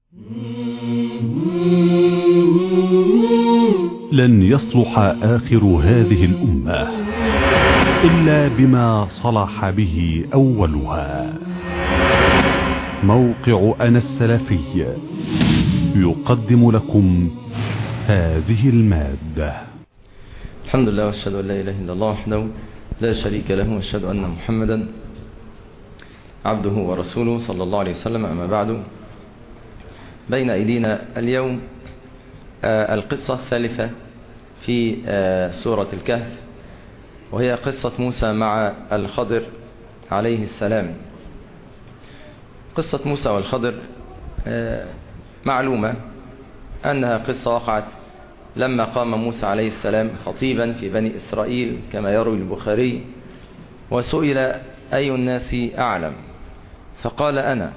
لن يصلح آخر هذه الأمة إلا بما صلح به أولها موقع أنا السلفي يقدم لكم هذه المادة الحمد لله واشهد ان لا اله الا الله وحده لا شريك له واشهد ان محمدا عبده ورسوله صلى الله عليه وسلم اما بعد بين ايدينا اليوم آه القصة الثالثة في آه سورة الكهف وهي قصة موسى مع الخضر عليه السلام قصة موسى والخضر آه معلومة أنها قصة وقعت لما قام موسى عليه السلام خطيبا في بني إسرائيل كما يروي البخاري وسئل أي الناس أعلم فقال أنا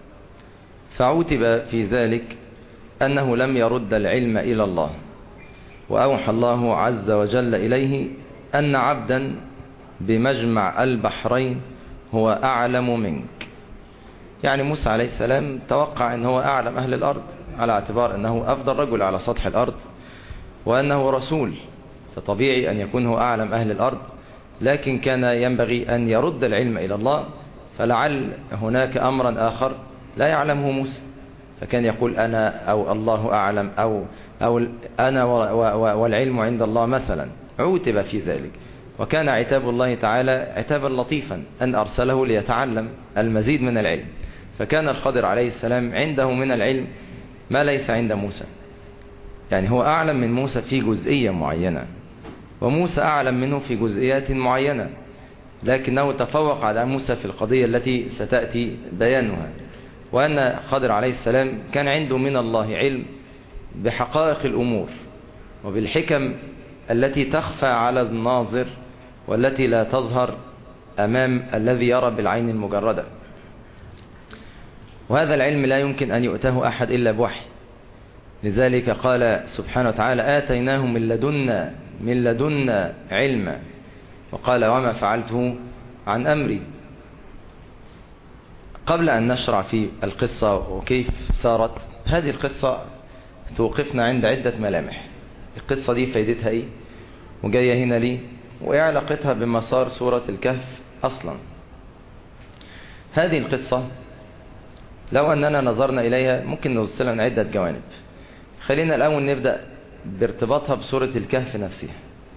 فعوتب في ذلك أنه لم يرد العلم إلى الله وأوحى الله عز وجل إليه أن عبدا بمجمع البحرين هو أعلم منك يعني موسى عليه السلام توقع أنه هو أعلم أهل الأرض على اعتبار أنه أفضل رجل على سطح الأرض وأنه رسول فطبيعي أن يكون هو أعلم أهل الأرض لكن كان ينبغي أن يرد العلم إلى الله فلعل هناك أمرا آخر لا يعلمه موسى فكان يقول أنا أو الله أعلم أو, أو أنا والعلم عند الله مثلا عوتب في ذلك وكان عتاب الله تعالى عتابا لطيفا أن أرسله ليتعلم المزيد من العلم فكان الخضر عليه السلام عنده من العلم ما ليس عند موسى يعني هو أعلم من موسى في جزئية معينة وموسى أعلم منه في جزئيات معينة لكنه تفوق على موسى في القضية التي ستأتي بيانها وأن خضر عليه السلام كان عنده من الله علم بحقائق الأمور وبالحكم التي تخفى على الناظر والتي لا تظهر أمام الذي يرى بالعين المجردة وهذا العلم لا يمكن أن يؤته أحد إلا بوحي لذلك قال سبحانه وتعالى آتيناه من لدنا من لدنا علما وقال وما فعلته عن أمري قبل أن نشرع في القصة وكيف سارت هذه القصة توقفنا عند عدة ملامح القصة دي فايدتها ايه وجاية هنا ليه وايه علاقتها بمسار سورة الكهف أصلا هذه القصة لو أننا نظرنا إليها ممكن نوصلها من عدة جوانب خلينا الأول نبدأ بارتباطها بسورة الكهف نفسها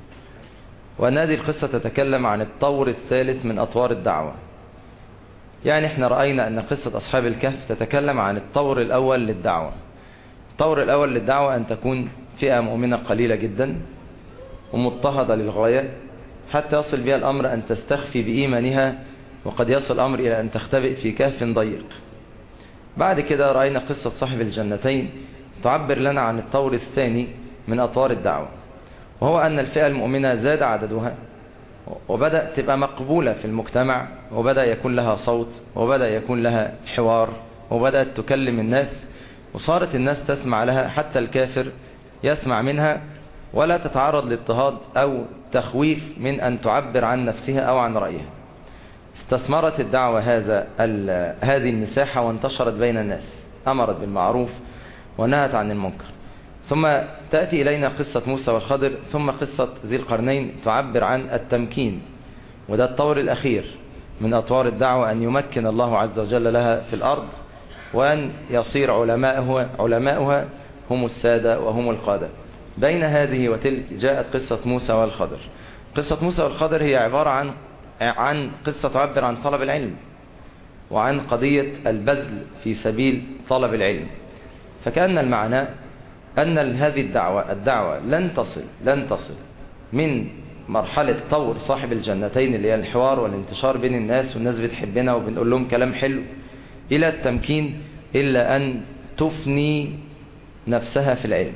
وأن هذه القصة تتكلم عن الطور الثالث من أطوار الدعوة يعني احنا رأينا أن قصة أصحاب الكهف تتكلم عن الطور الأول للدعوة الطور الأول للدعوة أن تكون فئة مؤمنة قليلة جدا ومضطهدة للغاية حتى يصل بها الأمر أن تستخفي بإيمانها وقد يصل الأمر إلى أن تختبئ في كهف ضيق بعد كده رأينا قصة صاحب الجنتين تعبر لنا عن الطور الثاني من أطوار الدعوة وهو أن الفئة المؤمنة زاد عددها وبدأ تبقى مقبولة في المجتمع وبدأ يكون لها صوت وبدأ يكون لها حوار وبدأت تكلم الناس وصارت الناس تسمع لها حتى الكافر يسمع منها ولا تتعرض لاضطهاد أو تخويف من أن تعبر عن نفسها أو عن رأيها استثمرت الدعوة هذا هذه المساحة وانتشرت بين الناس أمرت بالمعروف ونهت عن المنكر ثم تأتي إلينا قصة موسى والخضر ثم قصة ذي القرنين تعبر عن التمكين وده الطور الأخير من أطوار الدعوة أن يمكن الله عز وجل لها في الأرض وأن يصير علماؤها, علماؤها هم السادة وهم القادة بين هذه وتلك جاءت قصة موسى والخضر قصة موسى والخضر هي عبارة عن عن قصة تعبر عن طلب العلم وعن قضية البذل في سبيل طلب العلم فكأن المعنى أن هذه الدعوة الدعوة لن تصل لن تصل من مرحلة طور صاحب الجنتين اللي هي الحوار والانتشار بين الناس والناس بتحبنا وبنقول لهم كلام حلو إلى التمكين إلا أن تفني نفسها في العلم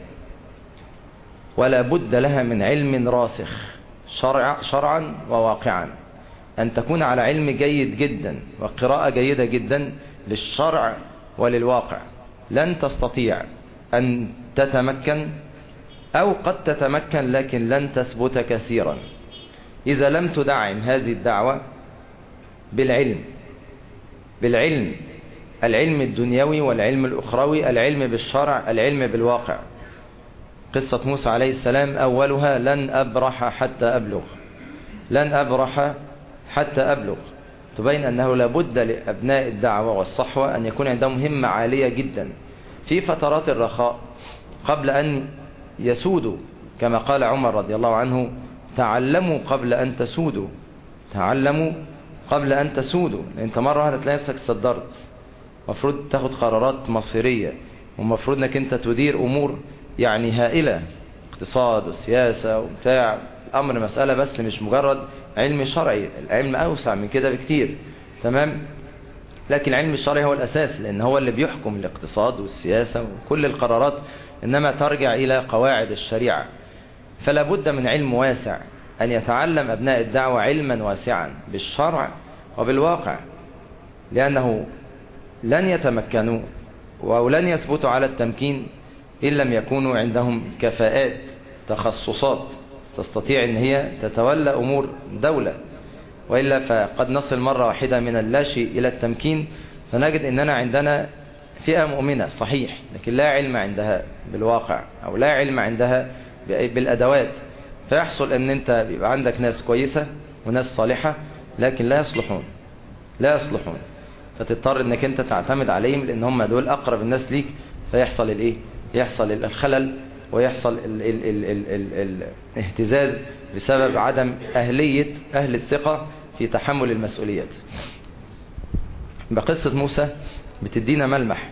ولا بد لها من علم راسخ شرع شرعا وواقعا أن تكون على علم جيد جدا وقراءة جيدة جدا للشرع وللواقع لن تستطيع أن تتمكن أو قد تتمكن لكن لن تثبت كثيرا إذا لم تدعم هذه الدعوة بالعلم بالعلم العلم الدنيوي والعلم الأخروي العلم بالشرع العلم بالواقع قصة موسى عليه السلام أولها لن أبرح حتى أبلغ لن أبرح حتى أبلغ تبين أنه لابد لأبناء الدعوة والصحوة أن يكون عندهم همة عالية جدا في فترات الرخاء قبل أن يسودوا كما قال عمر رضي الله عنه تعلموا قبل أن تسودوا تعلموا قبل أن تسودوا انت مرة واحدة تلاقي نفسك صدرت مفروض تاخد قرارات مصيرية ومفروض انك انت تدير امور يعني هائلة اقتصاد وسياسة وبتاع الامر مسألة بس مش مجرد علم شرعي العلم اوسع من كده بكتير تمام لكن العلم الشرعي هو الاساس لان هو اللي بيحكم الاقتصاد والسياسة وكل القرارات انما ترجع الى قواعد الشريعة فلا بد من علم واسع ان يتعلم ابناء الدعوة علما واسعا بالشرع وبالواقع لانه لن يتمكنوا ولن يثبتوا على التمكين إن لم يكونوا عندهم كفاءات تخصصات تستطيع ان هي تتولى أمور دولة وإلا فقد نصل مرة واحدة من اللاشيء إلى التمكين فنجد أننا عندنا فئة مؤمنة صحيح لكن لا علم عندها بالواقع أو لا علم عندها بالأدوات فيحصل أن أنت بيبقى عندك ناس كويسة وناس صالحة لكن لا يصلحون لا يصلحون فتضطر انك انت تعتمد عليهم لان هم دول اقرب الناس ليك فيحصل الايه يحصل الخلل ويحصل ال ال ال ال ال الاهتزاز بسبب عدم اهلية اهل الثقة في تحمل المسؤوليات بقصة موسى بتدينا ملمح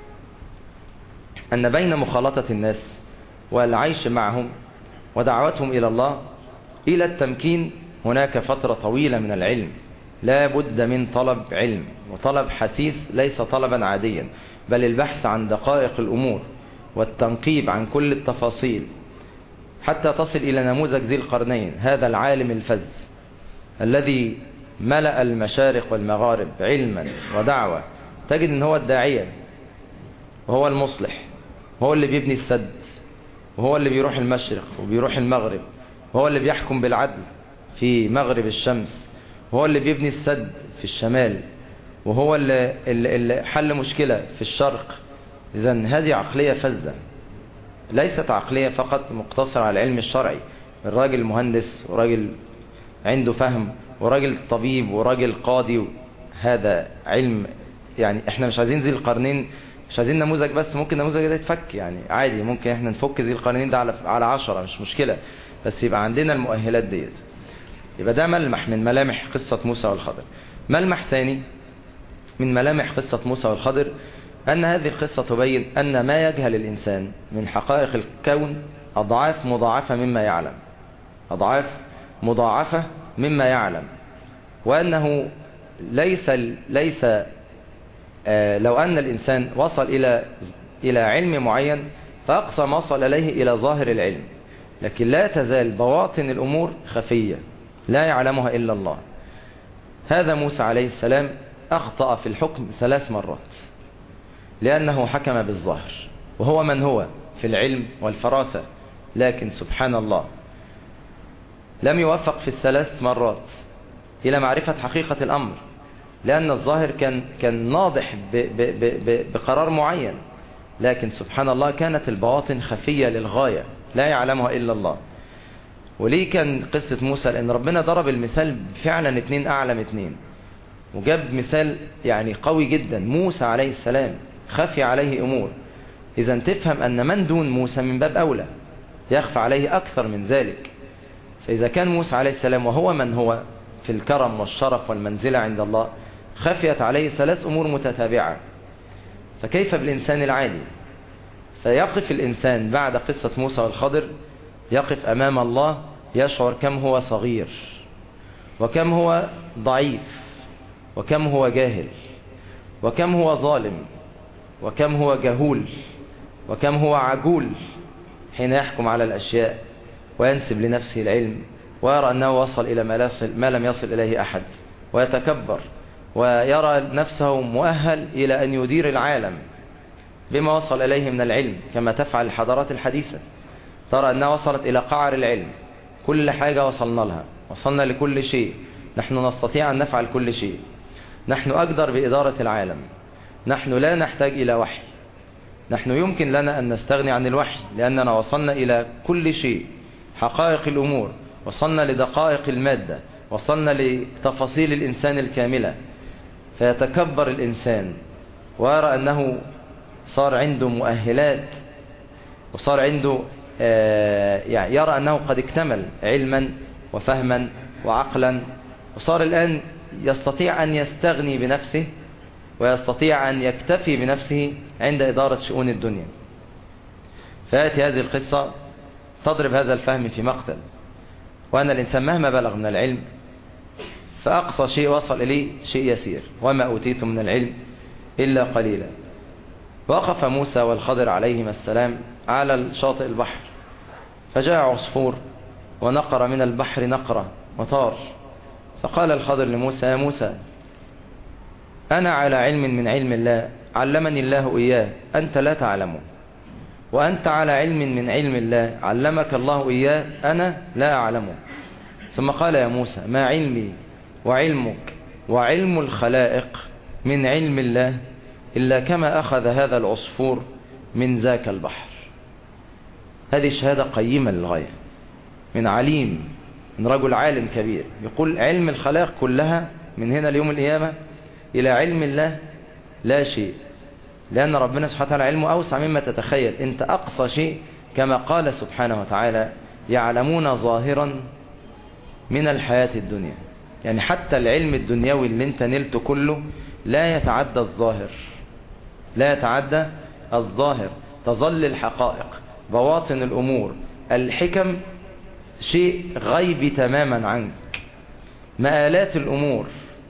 ان بين مخالطة الناس والعيش معهم ودعوتهم الى الله الى التمكين هناك فترة طويلة من العلم لا بد من طلب علم وطلب حثيث ليس طلبا عاديا بل البحث عن دقائق الأمور والتنقيب عن كل التفاصيل حتى تصل إلى نموذج ذي القرنين هذا العالم الفذ الذي ملأ المشارق والمغارب علما ودعوة تجد ان هو الداعية وهو المصلح وهو اللي بيبني السد وهو اللي بيروح المشرق وبيروح المغرب وهو اللي بيحكم بالعدل في مغرب الشمس وهو اللي بيبني السد في الشمال وهو اللي, اللي حل مشكلة في الشرق إذا هذه عقلية فذة ليست عقلية فقط مقتصرة على العلم الشرعي الراجل مهندس وراجل عنده فهم وراجل طبيب وراجل قاضي هذا علم يعني احنا مش عايزين ذي القرنين مش عايزين نموذج بس ممكن نموذج ده يتفك يعني عادي ممكن احنا نفك ذي القرنين ده على على عشرة مش مشكلة بس يبقى عندنا المؤهلات ديت يبقى ده ملمح من ملامح قصة موسى والخضر ملمح ثاني من ملامح قصة موسى والخضر أن هذه القصة تبين أن ما يجهل الإنسان من حقائق الكون أضعاف مضاعفة مما يعلم أضعاف مضاعفة مما يعلم وأنه ليس ليس آه لو أن الإنسان وصل إلى إلى علم معين فأقصى ما وصل إليه إلى ظاهر العلم لكن لا تزال بواطن الأمور خفية لا يعلمها إلا الله هذا موسى عليه السلام أخطأ في الحكم ثلاث مرات لأنه حكم بالظاهر وهو من هو في العلم والفراسة لكن سبحان الله لم يوفق في الثلاث مرات إلى معرفة حقيقة الأمر لأن الظاهر كان كان ناضح ب ب ب بقرار معين لكن سبحان الله كانت البواطن خفية للغاية لا يعلمها إلا الله وليه كان قصة موسى لأن ربنا ضرب المثال فعلا اتنين أعلم اتنين وجاب مثال يعني قوي جدا موسى عليه السلام خفي عليه أمور إذا تفهم أن من دون موسى من باب أولى يخفى عليه أكثر من ذلك فإذا كان موسى عليه السلام وهو من هو في الكرم والشرف والمنزلة عند الله خفيت عليه ثلاث أمور متتابعة فكيف بالإنسان العادي فيقف الإنسان بعد قصة موسى والخضر يقف أمام الله يشعر كم هو صغير وكم هو ضعيف وكم هو جاهل وكم هو ظالم وكم هو جهول وكم هو عجول حين يحكم على الأشياء وينسب لنفسه العلم ويرى أنه وصل إلى ما, يصل ما لم يصل إليه أحد ويتكبر ويرى نفسه مؤهل إلى أن يدير العالم بما وصل إليه من العلم كما تفعل الحضارات الحديثة ترى أنها وصلت إلى قعر العلم كل حاجة وصلنا لها وصلنا لكل شيء نحن نستطيع أن نفعل كل شيء نحن أقدر بإدارة العالم نحن لا نحتاج إلى وحي نحن يمكن لنا أن نستغني عن الوحي لأننا وصلنا إلى كل شيء حقائق الأمور وصلنا لدقائق المادة وصلنا لتفاصيل الإنسان الكاملة فيتكبر الإنسان ويرى أنه صار عنده مؤهلات وصار عنده يعني يرى أنه قد اكتمل علما وفهما وعقلا وصار الآن يستطيع أن يستغني بنفسه ويستطيع أن يكتفي بنفسه عند إدارة شؤون الدنيا فيأتي هذه القصة تضرب هذا الفهم في مقتل وأن الإنسان مهما بلغ من العلم فأقصى شيء وصل إليه شيء يسير وما أوتيت من العلم إلا قليلا وقف موسى والخضر عليهما السلام على شاطئ البحر فجاء عصفور ونقر من البحر نقرة وطار فقال الخضر لموسى يا موسى أنا على علم من علم الله علمني الله إياه أنت لا تعلمه وأنت على علم من علم الله علمك الله إياه أنا لا أعلمه ثم قال يا موسى ما علمي وعلمك وعلم الخلائق من علم الله إلا كما أخذ هذا العصفور من ذاك البحر هذه شهادة قيمة للغاية من عليم من رجل عالم كبير يقول علم الخلائق كلها من هنا ليوم القيامة إلى علم الله لا شيء لأن ربنا سبحانه وتعالى علمه أوسع مما تتخيل أنت أقصى شيء كما قال سبحانه وتعالى يعلمون ظاهرا من الحياة الدنيا يعني حتى العلم الدنيوي اللي انت نلته كله لا يتعدى الظاهر لا يتعدى الظاهر تظل الحقائق بواطن الأمور الحكم شيء غيبي تماما عنك مآلات الأمور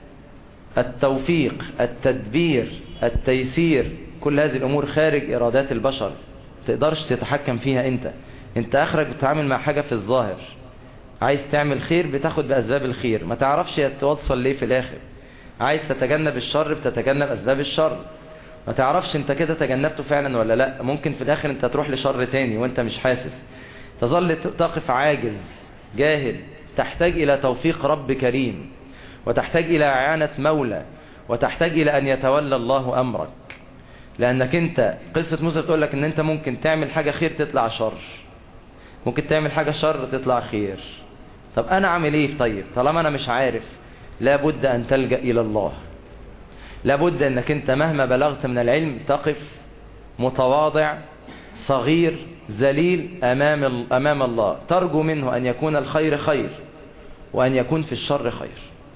التوفيق التدبير التيسير كل هذه الأمور خارج إرادات البشر تقدرش تتحكم فيها أنت أنت آخرك بتتعامل مع حاجة في الظاهر عايز تعمل خير بتاخد بأسباب الخير ما تعرفش توصل ليه في الآخر عايز تتجنب الشر بتتجنب أسباب الشر ما تعرفش انت كده تجنبته فعلا ولا لا ممكن في الآخر انت تروح لشر تاني وانت مش حاسس تظل تقف عاجز جاهل تحتاج إلى توفيق رب كريم وتحتاج إلى إعانة مولى وتحتاج إلى أن يتولى الله أمرك لأنك أنت قصة موسى بتقول لك أن أنت ممكن تعمل حاجة خير تطلع شر ممكن تعمل حاجة شر تطلع خير طب أنا أعمل إيه طيب طالما أنا مش عارف لابد أن تلجأ إلى الله لابد أنك أنت مهما بلغت من العلم تقف متواضع صغير ذليل أمام, أمام الله ترجو منه أن يكون الخير خير وأن يكون في الشر خير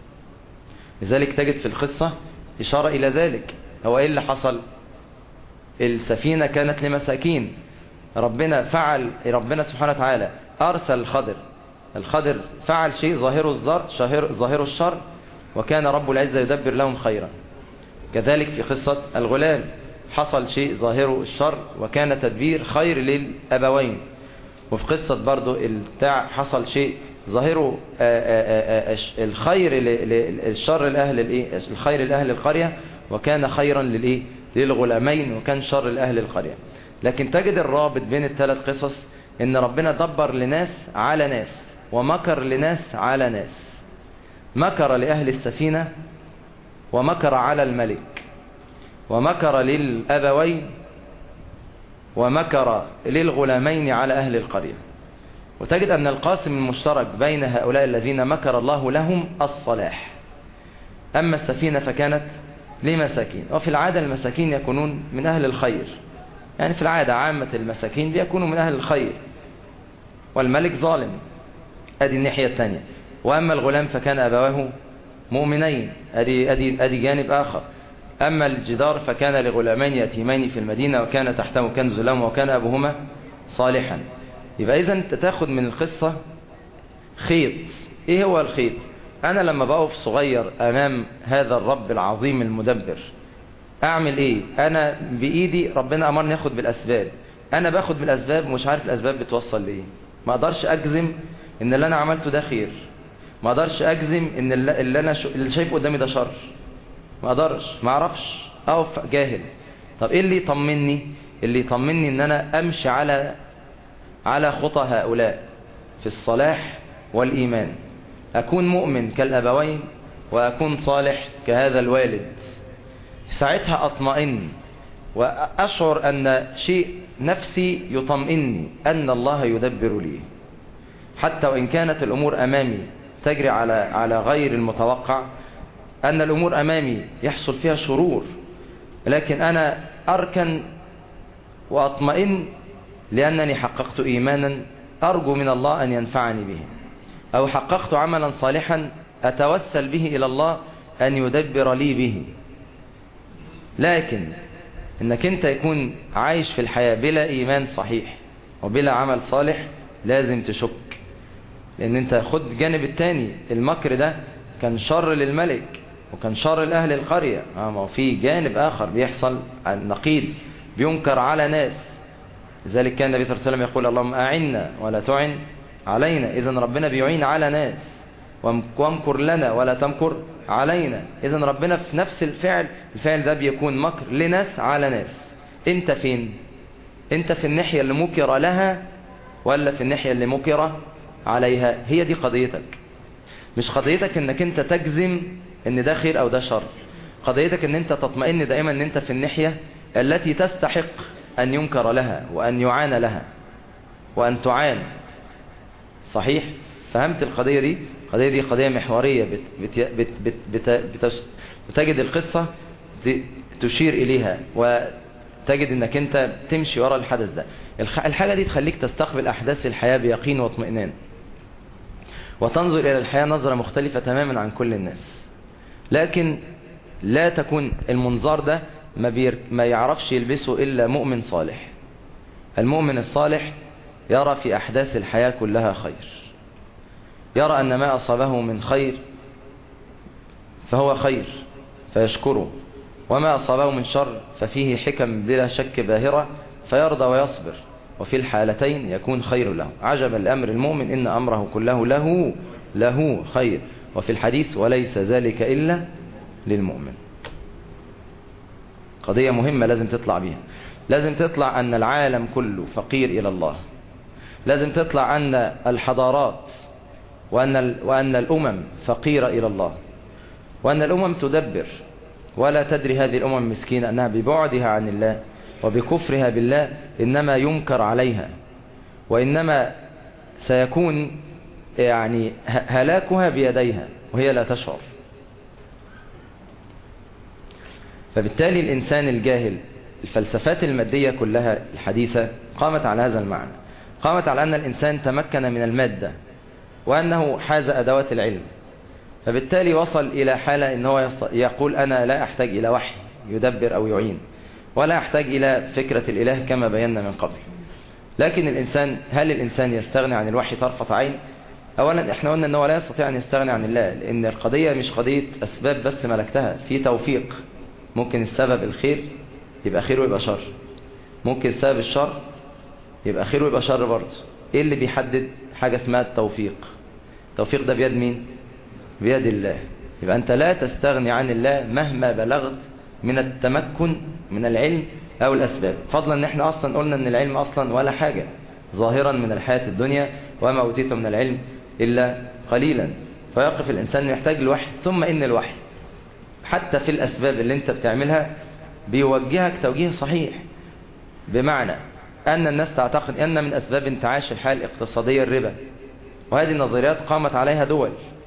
لذلك تجد في القصة إشارة إلى ذلك هو إيه اللي حصل السفينة كانت لمساكين ربنا فعل ربنا سبحانه وتعالى أرسل الخضر الخضر فعل شيء ظاهره الزر ظاهره الشر وكان رب العزة يدبر لهم خيرا كذلك في قصة الغلام حصل شيء ظاهره الشر وكان تدبير خير للأبوين وفي قصة برضو البتاع حصل شيء ظاهره الخير الشر الأهل الإيه الخير لأهل القرية وكان خيرا للإيه للغلامين وكان شر لأهل القرية لكن تجد الرابط بين الثلاث قصص ان ربنا دبر لناس على ناس ومكر لناس على ناس مكر لأهل السفينة ومكر على الملك ومكر للأبوين ومكر للغلامين على أهل القرية وتجد أن القاسم المشترك بين هؤلاء الذين مكر الله لهم الصلاح أما السفينة فكانت لمساكين وفي العادة المساكين يكونون من أهل الخير يعني في العادة عامة المساكين بيكونوا من أهل الخير والملك ظالم أدي الناحية الثانية وأما الغلام فكان أبواه مؤمنين أدي, أدي, أدي جانب آخر أما الجدار فكان لغلامين يتيمين في المدينة وكان تحته كنز لهم وكان أبوهما صالحا يبقى إذا أنت تاخد من القصة خيط إيه هو الخيط أنا لما بقف صغير أمام هذا الرب العظيم المدبر أعمل إيه أنا بإيدي ربنا أمرني أخد بالأسباب أنا باخد بالأسباب مش عارف الأسباب بتوصل لإيه ما أقدرش أجزم إن اللي أنا عملته ده خير ما أقدرش أجزم إن اللي أنا اللي شايفه قدامي ده شر ما أقدرش ما أعرفش أقف جاهل طب إيه اللي يطمني اللي يطمني إن أنا أمشي على على خطى هؤلاء في الصلاح والإيمان أكون مؤمن كالأبوين وأكون صالح كهذا الوالد ساعتها أطمئن وأشعر أن شيء نفسي يطمئني أن الله يدبر لي حتى وإن كانت الأمور أمامي تجري على على غير المتوقع أن الأمور أمامي يحصل فيها شرور لكن أنا أركن وأطمئن لأنني حققت إيمانا أرجو من الله أن ينفعني به أو حققت عملا صالحا أتوسل به إلى الله أن يدبر لي به لكن انك انت يكون عايش في الحياة بلا ايمان صحيح وبلا عمل صالح لازم تشك لان انت خد جانب التاني المكر ده كان شر للملك وكان شر لأهل القرية ما في جانب آخر بيحصل النقيض بينكر على ناس لذلك كان النبي صلى الله عليه وسلم يقول اللهم أعنا ولا تعن علينا إذا ربنا بيعين على ناس وامكر لنا ولا تمكر علينا إذا ربنا في نفس الفعل الفعل ده بيكون مكر لناس على ناس انت فين انت في الناحية اللي مكر لها ولا في الناحية اللي مكر عليها هي دي قضيتك مش قضيتك انك انت تجزم ان ده خير او ده شر قضيتك ان انت تطمئن دائما ان انت في الناحية التي تستحق ان ينكر لها وان يعان لها وان تعان صحيح فهمت القضية دي القضية دي قضية محورية بت بت بت بت بت بتجد القصة تشير إليها وتجد انك انت تمشي وراء الحدث ده الحاجة دي تخليك تستقبل أحداث الحياة بيقين واطمئنان وتنظر إلى الحياة نظرة مختلفة تماما عن كل الناس لكن لا تكون المنظار ده ما, بير ما يعرفش يلبسه إلا مؤمن صالح المؤمن الصالح يرى في أحداث الحياة كلها خير يرى أن ما أصابه من خير فهو خير فيشكره وما أصابه من شر ففيه حكم بلا شك باهرة فيرضى ويصبر وفي الحالتين يكون خير له عجبا لأمر المؤمن إن أمره كله له له خير وفي الحديث وليس ذلك إلا للمؤمن قضية مهمة لازم تطلع بيها لازم تطلع أن العالم كله فقير إلى الله لازم تطلع أن الحضارات وأن, وأن الأمم فقيرة إلى الله وأن الأمم تدبر ولا تدري هذه الأمم مسكينة أنها ببعدها عن الله وبكفرها بالله إنما ينكر عليها وإنما سيكون يعني هلاكها بيديها وهي لا تشعر فبالتالي الإنسان الجاهل الفلسفات المادية كلها الحديثة قامت على هذا المعنى قامت على أن الإنسان تمكن من المادة وأنه حاز أدوات العلم فبالتالي وصل إلى حالة أنه يقول أنا لا أحتاج إلى وحي يدبر أو يعين ولا أحتاج إلى فكرة الإله كما بينا من قبل لكن الإنسان هل الإنسان يستغني عن الوحي طرفة عين أولا إحنا قلنا أنه لا يستطيع أن يستغني عن الله لأن القضية مش قضية أسباب بس ملكتها في توفيق ممكن السبب الخير يبقى خير ويبقى شر ممكن سبب الشر يبقى خير ويبقى شر برضه ايه اللي بيحدد حاجة اسمها التوفيق التوفيق ده بيد مين بيد الله يبقى انت لا تستغني عن الله مهما بلغت من التمكن من العلم او الاسباب فضلا ان احنا اصلا قلنا ان العلم اصلا ولا حاجة ظاهرا من الحياة الدنيا وما اوتيتم من العلم الا قليلا فيقف الانسان يحتاج الوحي ثم ان الوحي حتى في الاسباب اللي انت بتعملها بيوجهك توجيه صحيح بمعنى أن الناس تعتقد أن من أسباب انتعاش الحياة الاقتصادية الربا وهذه النظريات قامت عليها دول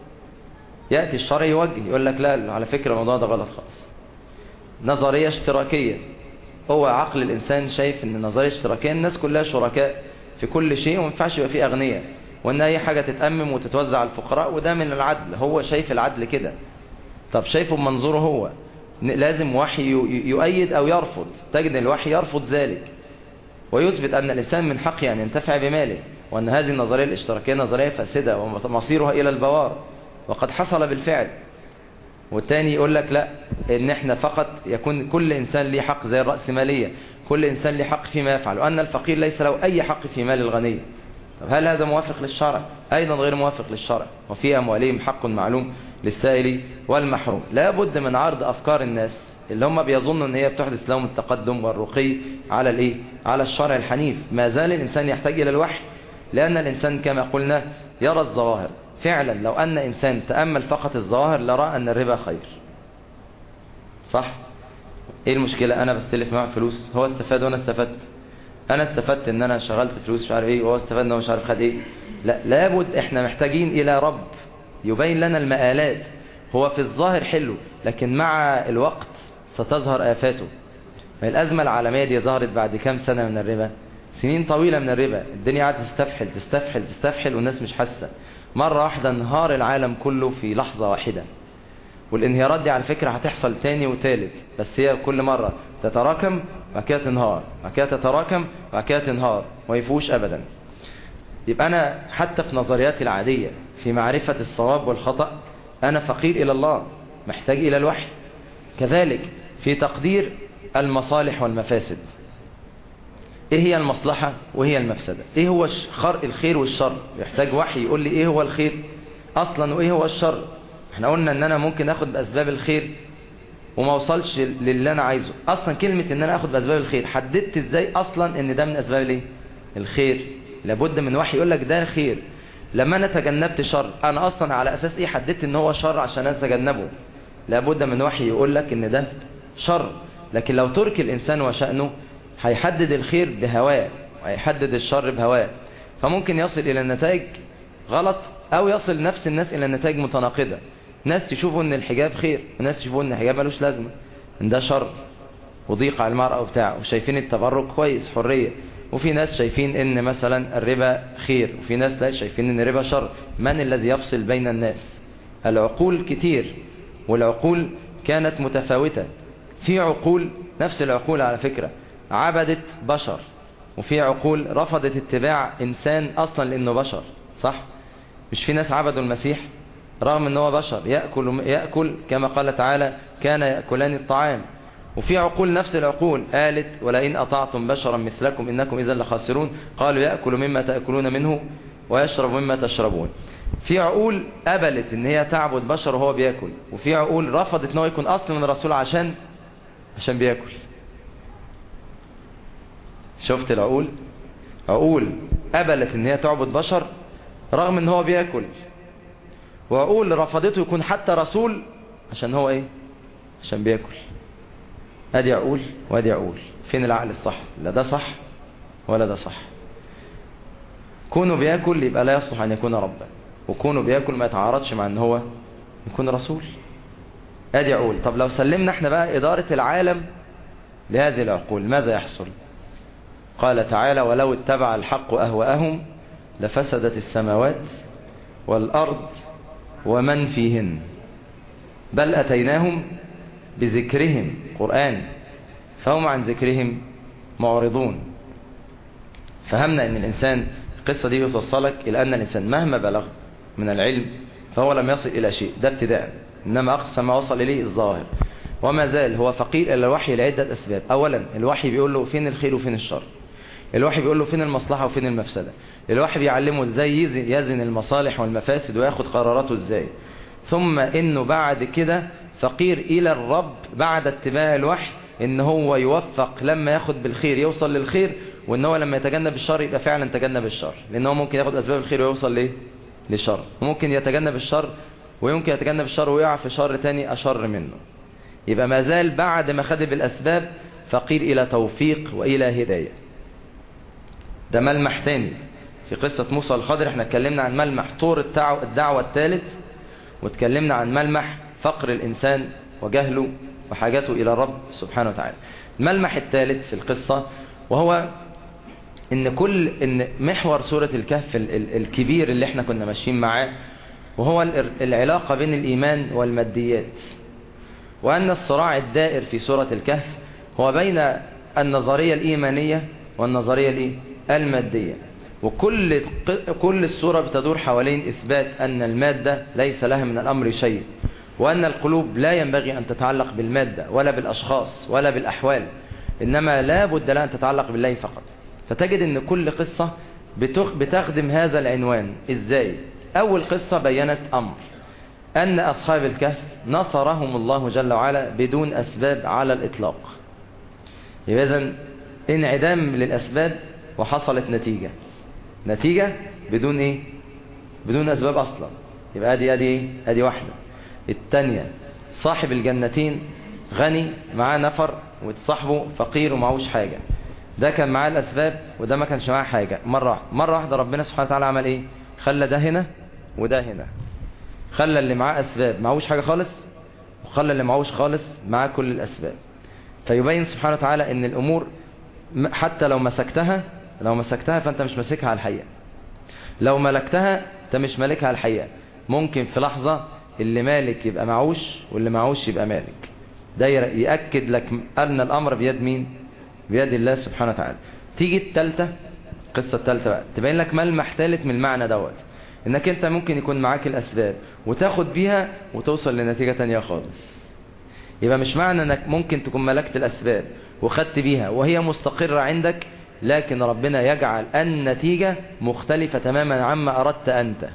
يأتي الشرع يوجه يقول لك لا على فكرة الموضوع ده غلط خالص نظرية اشتراكية هو عقل الإنسان شايف أن النظرية اشتراكية الناس كلها شركاء في كل شيء وما ينفعش يبقى فيه أغنياء وأن أي حاجة تتأمم وتتوزع على الفقراء وده من العدل هو شايف العدل كده طب شايفه بمنظوره هو لازم وحي يؤيد أو يرفض تجد الوحي يرفض ذلك ويثبت أن الإنسان من حقه أن ينتفع بماله وأن هذه النظرية الاشتراكية نظرية فاسدة ومصيرها إلى البوار وقد حصل بالفعل والتاني يقول لك لا ان احنا فقط يكون كل انسان ليه حق زي الرأسمالية كل انسان ليه حق فيما يفعل وان الفقير ليس له اي حق في مال الغني طب هل هذا موافق للشرع ايضا غير موافق للشرع وفي اموالهم حق معلوم للسائل والمحروم لا بد من عرض افكار الناس اللي هم بيظنوا ان هي بتحدث لهم التقدم والرقي على الايه على الشرع الحنيف ما زال الانسان يحتاج الى الوحي لان الانسان كما قلنا يرى الظواهر فعلا لو ان انسان تامل فقط الظواهر لرى ان الربا خير صح ايه المشكلة انا بستلف معاه فلوس هو استفاد وانا استفدت انا استفدت ان انا شغلت فلوس مش عارف ايه وهو استفاد ان هو مش عارف خد ايه لا لابد احنا محتاجين الى رب يبين لنا المآلات هو في الظاهر حلو لكن مع الوقت ستظهر آفاته ما الأزمة العالمية دي ظهرت بعد كام سنة من الربا سنين طويلة من الربا الدنيا قاعدة تستفحل تستفحل تستفحل والناس مش حاسة مرة واحدة انهار العالم كله في لحظة واحدة والانهيارات دي على فكرة هتحصل تاني وتالت بس هي كل مرة تتراكم وبعد كده تنهار وبعد كده تتراكم وبعد كده تنهار ما يفوش أبدا يبقى أنا حتى في نظرياتي العادية في معرفة الصواب والخطأ أنا فقير إلى الله محتاج إلى الوحي كذلك في تقدير المصالح والمفاسد ايه هي المصلحة وهي المفسدة ايه هو خرق الخير والشر يحتاج وحي يقول لي ايه هو الخير اصلا وايه هو الشر احنا قلنا ان انا ممكن اخد باسباب الخير وما اوصلش للي انا عايزه اصلا كلمة ان انا اخد باسباب الخير حددت ازاي اصلا ان ده من اسباب الايه الخير لابد من وحي يقول لك ده خير لما انا تجنبت شر انا اصلا على اساس ايه حددت ان هو شر عشان اتجنبه لابد من وحي يقول لك ان ده شر لكن لو ترك الانسان وشأنه هيحدد الخير بهواه وهيحدد الشر بهواه فممكن يصل الى النتائج غلط او يصل نفس الناس الى نتائج متناقضة ناس تشوفوا ان الحجاب خير وناس تشوفوا ان الحجاب ملوش لازمة ان ده شر وضيق على المرأة وبتاع وشايفين التبرك كويس حرية وفي ناس شايفين ان مثلا الربا خير وفي ناس لا شايفين ان الربا شر من الذي يفصل بين الناس العقول كتير والعقول كانت متفاوتة في عقول نفس العقول على فكرة عبدت بشر وفي عقول رفضت اتباع انسان اصلا لانه بشر صح مش في ناس عبدوا المسيح رغم ان هو بشر يأكل, يأكل كما قال تعالى كان يأكلان الطعام وفي عقول نفس العقول قالت ولئن أطعتم بشرا مثلكم إنكم إذا لخاسرون قالوا يأكل مما تأكلون منه ويشرب مما تشربون في عقول قبلت ان هي تعبد بشر وهو بياكل وفي عقول رفضت ان هو يكون اصلا الرسول عشان عشان بياكل شفت العقول عقول قبلت ان هي تعبد بشر رغم ان هو بياكل وعقول رفضته يكون حتى رسول عشان هو ايه عشان بياكل ادي عقول وادي عقول فين العقل الصح لا ده صح ولا ده صح كونه بياكل يبقى لا يصلح ان يكون ربا وكونه بياكل ما يتعارضش مع ان هو يكون رسول ادي عقول طب لو سلمنا احنا بقى ادارة العالم لهذه العقول ماذا يحصل قال تعالى ولو اتبع الحق اهواءهم لفسدت السماوات والارض ومن فيهن بل اتيناهم بذكرهم قرآن فهم عن ذكرهم معرضون فهمنا ان الانسان القصة دي بتوصلك الى ان الانسان مهما بلغ من العلم فهو لم يصل الى شيء ده ابتداء انما اقصى ما وصل اليه الظاهر وما زال هو فقير الى الوحي لعدة اسباب اولا الوحي بيقول له فين الخير وفين الشر الوحي بيقول له فين المصلحة وفين المفسدة الوحي بيعلمه ازاي يزن المصالح والمفاسد وياخد قراراته ازاي ثم انه بعد كده فقير الى الرب بعد اتباع الوحي ان هو يوفق لما ياخد بالخير يوصل للخير وان هو لما يتجنب الشر يبقى فعلا تجنب الشر لان هو ممكن ياخد اسباب الخير ويوصل ليه لشر وممكن يتجنب الشر ويمكن يتجنب الشر ويقع في شر تاني اشر منه يبقى ما زال بعد ما خد بالاسباب فقير الى توفيق والى هدايه ده ملمح تاني في قصة موسى الخضر احنا اتكلمنا عن ملمح طور الدعوة الثالث واتكلمنا عن ملمح فقر الإنسان وجهله وحاجته إلى الرب سبحانه وتعالى الملمح الثالث في القصة وهو ان كل ان محور سورة الكهف الكبير اللي احنا كنا ماشيين معاه وهو العلاقة بين الإيمان والماديات وأن الصراع الدائر في سورة الكهف هو بين النظرية الإيمانية والنظرية الإيه؟ المادية وكل كل السورة بتدور حوالين إثبات أن المادة ليس لها من الأمر شيء وأن القلوب لا ينبغي أن تتعلق بالمادة ولا بالأشخاص ولا بالأحوال إنما لا بد لها أن تتعلق بالله فقط فتجد أن كل قصة بتخدم هذا العنوان إزاي أول قصة بينت أمر أن أصحاب الكهف نصرهم الله جل وعلا بدون أسباب على الإطلاق إذن انعدام للأسباب وحصلت نتيجة نتيجة بدون ايه بدون اسباب اصلا يبقى ادي ادي ايه ادي واحدة التانية صاحب الجنتين غني معاه نفر وتصاحبه فقير ومعهوش حاجة ده كان معاه الأسباب وده ما كانش معاه حاجة مرة واحدة مرة واحدة ربنا سبحانه وتعالى عمل إيه خلى ده هنا وده هنا خلى اللي معاه أسباب معهوش حاجة خالص وخلى اللي معهوش خالص معاه كل الأسباب فيبين سبحانه وتعالى ان الامور حتى لو مسكتها لو مسكتها فانت مش ماسكها على الحقيقة لو ملكتها انت مش مالكها على الحقيقة ممكن في لحظة اللي مالك يبقى معوش واللي معوش يبقى مالك ده يأكد لك أن الأمر بيد مين بيد الله سبحانه وتعالى تيجي التالتة قصة التالتة بقى تبين لك ملمح ثالث من المعنى دوت انك انت ممكن يكون معاك الاسباب وتاخد بيها وتوصل لنتيجة تانية خالص يبقى مش معنى انك ممكن تكون ملكت الاسباب وخدت بيها وهي مستقرة عندك لكن ربنا يجعل النتيجة مختلفة تماما عما اردت انت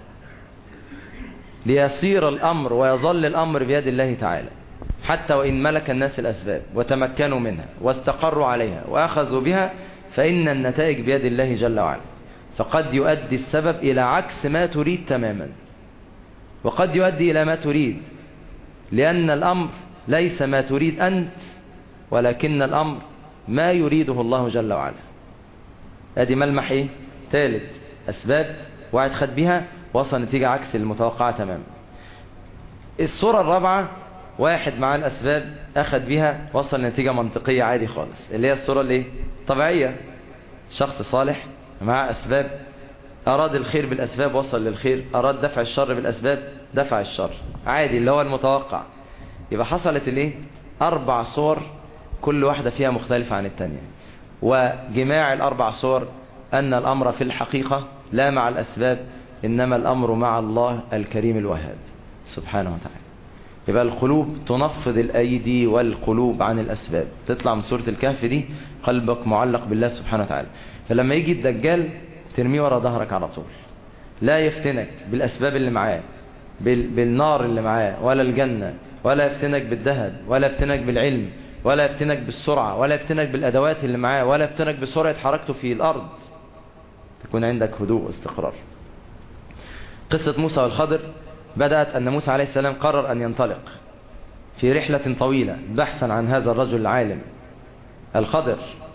ليصير الامر ويظل الامر بيد الله تعالى حتى وان ملك الناس الاسباب وتمكنوا منها واستقروا عليها واخذوا بها فان النتائج بيد الله جل وعلا فقد يؤدي السبب الى عكس ما تريد تماما وقد يؤدي الى ما تريد لان الامر ليس ما تريد أنت ولكن الأمر ما يريده الله جل وعلا ادي ملمح ايه ثالث أسباب واحد خد بها وصل نتيجة عكس المتوقعة تماما الصورة الرابعة واحد مع الأسباب أخذ بها وصل نتيجة منطقية عادي خالص اللي هي الصورة اللي طبيعية شخص صالح مع أسباب أراد الخير بالأسباب وصل للخير أراد دفع الشر بالأسباب دفع الشر عادي اللي هو المتوقع يبقى حصلت الايه اربع صور كل واحدة فيها مختلفة عن التانية وجماع الاربع صور ان الامر في الحقيقة لا مع الاسباب انما الامر مع الله الكريم الوهاب سبحانه وتعالى يبقى القلوب تنفض الايدي والقلوب عن الاسباب تطلع من سورة الكهف دي قلبك معلق بالله سبحانه وتعالى فلما يجي الدجال ترميه ورا ظهرك على طول لا يفتنك بالاسباب اللي معاه بالنار اللي معاه ولا الجنة ولا يفتنك بالذهب ولا يفتنك بالعلم ولا يفتنك بالسرعة ولا يفتنك بالأدوات اللي معاه ولا يفتنك بسرعة حركته في الأرض تكون عندك هدوء واستقرار قصة موسى والخضر بدأت أن موسى عليه السلام قرر أن ينطلق في رحلة طويلة بحثا عن هذا الرجل العالم الخضر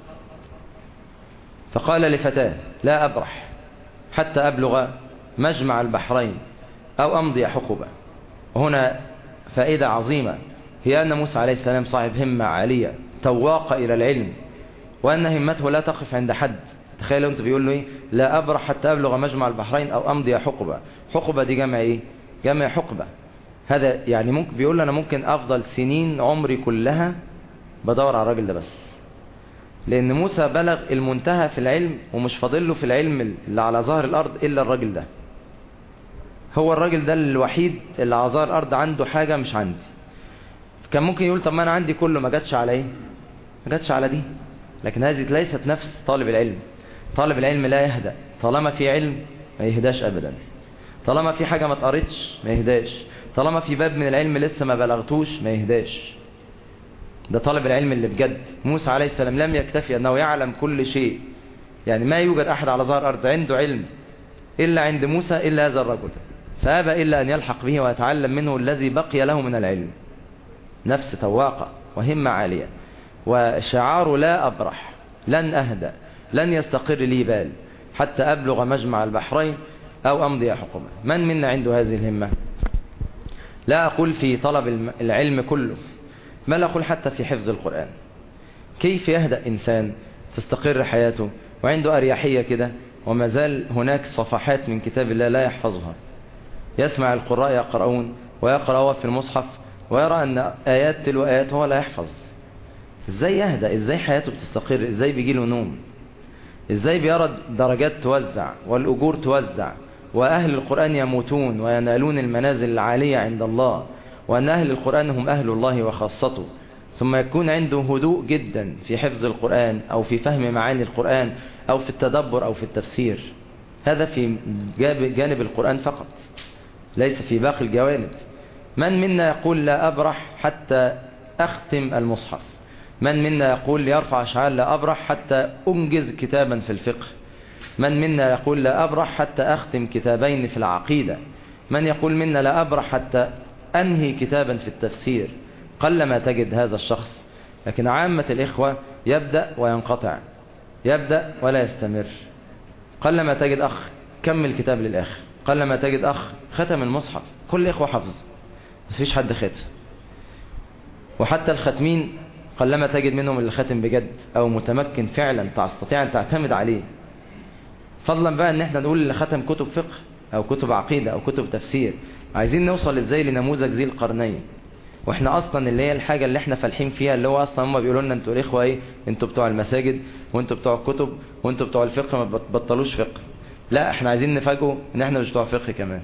فقال لفتاه لا أبرح حتى أبلغ مجمع البحرين أو أمضي حقبة وهنا فائدة عظيمة هي أن موسى عليه السلام صاحب همة عالية تواق إلى العلم وأن همته لا تقف عند حد تخيلوا أنت بيقول له إيه لا أبرح حتى أبلغ مجمع البحرين أو أمضي حقبة حقبة دي جمع إيه جمع حقبة هذا يعني ممكن بيقول أنا ممكن أفضل سنين عمري كلها بدور على الراجل ده بس لأن موسى بلغ المنتهى في العلم ومش فاضل له في العلم اللي على ظهر الأرض إلا الراجل ده هو الراجل ده الوحيد اللي على ظهر الأرض عنده حاجة مش عندي كان ممكن يقول طب ما أنا عندي كله ما جاتش على إيه ما جاتش على دي لكن هذه ليست نفس طالب العلم طالب العلم لا يهدأ طالما في علم ما يهداش أبدا طالما في حاجة ما تقرتش ما يهداش طالما في باب من العلم لسه ما بلغتوش ما يهداش ده طالب العلم اللي بجد موسى عليه السلام لم يكتفي أنه يعلم كل شيء يعني ما يوجد أحد على ظهر الأرض عنده علم إلا عند موسى إلا هذا الرجل فأبى إلا أن يلحق به ويتعلم منه الذي بقي له من العلم نفس تواقع وهمة عالية وشعار لا أبرح لن أهدى لن يستقر لي بال حتى أبلغ مجمع البحرين أو أمضي حكمه من منا عنده هذه الهمة لا أقول في طلب العلم كله بل أقول حتى في حفظ القرآن كيف يهدأ إنسان تستقر حياته وعنده أريحية كده وما زال هناك صفحات من كتاب الله لا يحفظها يسمع القراء يقرؤون ويقرأ هو في المصحف ويرى أن آيات تلو آيات هو لا يحفظ ازاي يهدأ ازاي حياته بتستقر ازاي بيجي له نوم ازاي بيرى درجات توزع والأجور توزع وأهل القرآن يموتون وينالون المنازل العالية عند الله وأن أهل القرآن هم أهل الله وخاصته ثم يكون عنده هدوء جدا في حفظ القرآن أو في فهم معاني القرآن أو في التدبر أو في التفسير هذا في جانب القرآن فقط ليس في باقي الجوانب من منا يقول لا أبرح حتى أختم المصحف من منا يقول ليرفع شعار لا أبرح حتى أنجز كتابا في الفقه من منا يقول لا أبرح حتى أختم كتابين في العقيدة من يقول منا لا أبرح حتى أنهي كتابا في التفسير قلما تجد هذا الشخص لكن عامة الإخوة يبدأ وينقطع يبدأ ولا يستمر قلما تجد أخ كمل كتاب للآخر قلما تجد أخ ختم المصحف كل إخوة حفظ بس فيش حد ختم وحتى الختمين قلما تجد منهم اللي ختم بجد أو متمكن فعلا تستطيع أن تعتمد عليه فضلا بقى ان احنا نقول اللي ختم كتب فقه او كتب عقيدة او كتب تفسير عايزين نوصل ازاي لنموذج ذي القرنين واحنا اصلا اللي هي الحاجة اللي احنا فالحين فيها اللي هو اصلا هم بيقولوا لنا انتوا الاخوة ايه انتوا بتوع المساجد وانتوا بتوع الكتب وانتوا بتوع الفقه ما بتبطلوش فقه لا احنا عايزين نفاجئوا ان احنا مش بتوع فقه كمان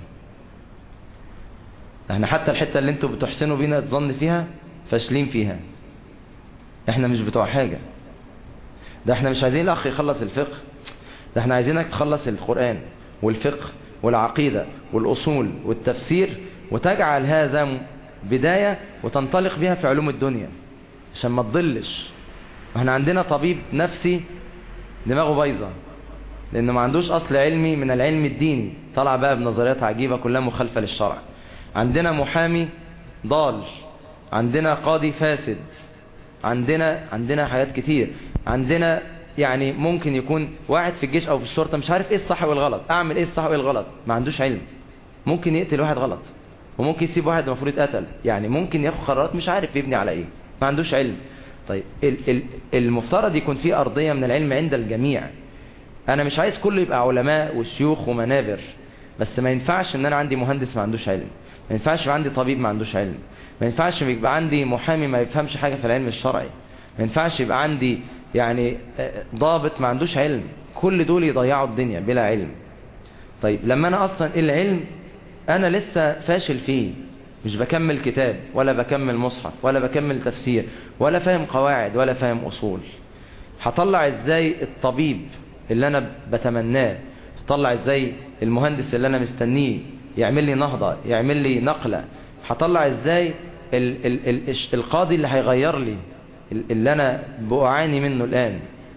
احنا حتى الحتة اللي انتوا بتحسنوا بينا الظن فيها فاشلين فيها احنا مش بتوع حاجة ده احنا مش عايزين الاخ يخلص الفقه ده احنا عايزينك تخلص القرآن والفقه والعقيدة والأصول والتفسير وتجعل هذا بداية وتنطلق بها في علوم الدنيا عشان ما تضلش احنا عندنا طبيب نفسي دماغه بايظة لانه ما عندوش اصل علمي من العلم الديني طلع بقى بنظريات عجيبة كلها مخالفة للشرع عندنا محامي ضال عندنا قاضي فاسد عندنا عندنا حاجات كتير عندنا يعني ممكن يكون واحد في الجيش او في الشرطة مش عارف ايه الصح والغلط اعمل ايه الصح وايه الغلط ما عندوش علم ممكن يقتل واحد غلط وممكن يسيب واحد المفروض يتقتل يعني ممكن ياخد قرارات مش عارف يبني على ايه ما عندوش علم طيب المفترض يكون في ارضية من العلم عند الجميع انا مش عايز كله يبقى علماء وشيوخ ومنابر بس ما ينفعش ان انا عندي مهندس ما عندوش علم ما ينفعش يبقى عندي طبيب ما عندوش علم ما ينفعش يبقى عندي محامي ما يفهمش حاجة في العلم الشرعي ما ينفعش يبقى عندي يعني ضابط ما عندوش علم كل دول يضيعوا الدنيا بلا علم طيب لما انا اصلا العلم انا لسه فاشل فيه مش بكمل كتاب ولا بكمل مصحف ولا بكمل تفسير ولا فاهم قواعد ولا فاهم اصول هطلع ازاي الطبيب اللي انا بتمناه هطلع ازاي المهندس اللي انا مستنيه يعمل لي نهضة يعمل لي نقلة هطلع ازاي ال ال ال القاضي اللي هيغير لي اللي انا بعاني منه الان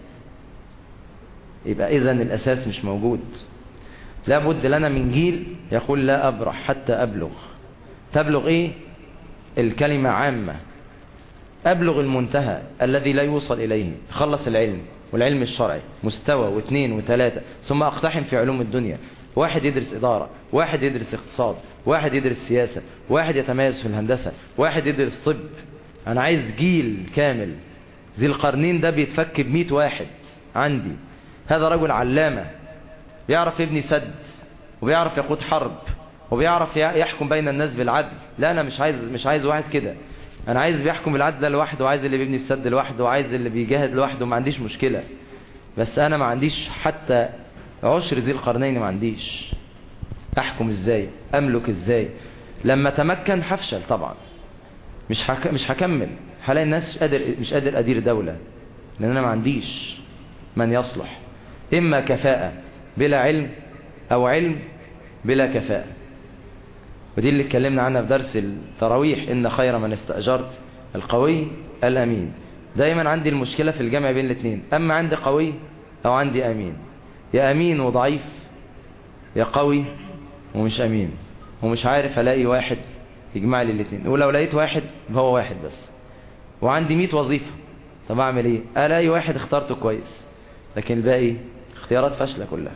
يبقى اذا الاساس مش موجود لابد لنا من جيل يقول لا ابرح حتى ابلغ تبلغ ايه الكلمة عامة ابلغ المنتهى الذي لا يوصل اليه خلص العلم والعلم الشرعي مستوى واثنين وثلاثة ثم اقتحم في علوم الدنيا واحد يدرس إدارة واحد يدرس اقتصاد واحد يدرس سياسة واحد يتميز في الهندسة واحد يدرس طب أنا عايز جيل كامل ذي القرنين ده بيتفك بمئة واحد عندي هذا رجل علامة بيعرف يبني سد وبيعرف يقود حرب وبيعرف يحكم بين الناس بالعدل لا أنا مش عايز مش عايز واحد كده أنا عايز بيحكم بالعدل ده لوحده وعايز اللي بيبني السد لوحده وعايز اللي بيجاهد لوحده ما عنديش مشكلة بس أنا ما عنديش حتى عشر ذي القرنين ما عنديش احكم ازاي املك ازاي لما تمكن هفشل طبعا مش حك... مش هكمل هلاقي الناس مش قادر مش قادر ادير دولة لان انا ما عنديش من يصلح اما كفاءة بلا علم او علم بلا كفاءة ودي اللي اتكلمنا عنها في درس التراويح ان خير من استأجرت القوي الامين دايما عندي المشكلة في الجمع بين الاثنين اما عندي قوي او عندي امين يا امين وضعيف يا قوي ومش امين ومش عارف الاقي واحد يجمع لي الاثنين ولو لقيت واحد هو واحد بس وعندي 100 وظيفة طب اعمل ايه الاقي واحد اخترته كويس لكن الباقي اختيارات فاشلة كلها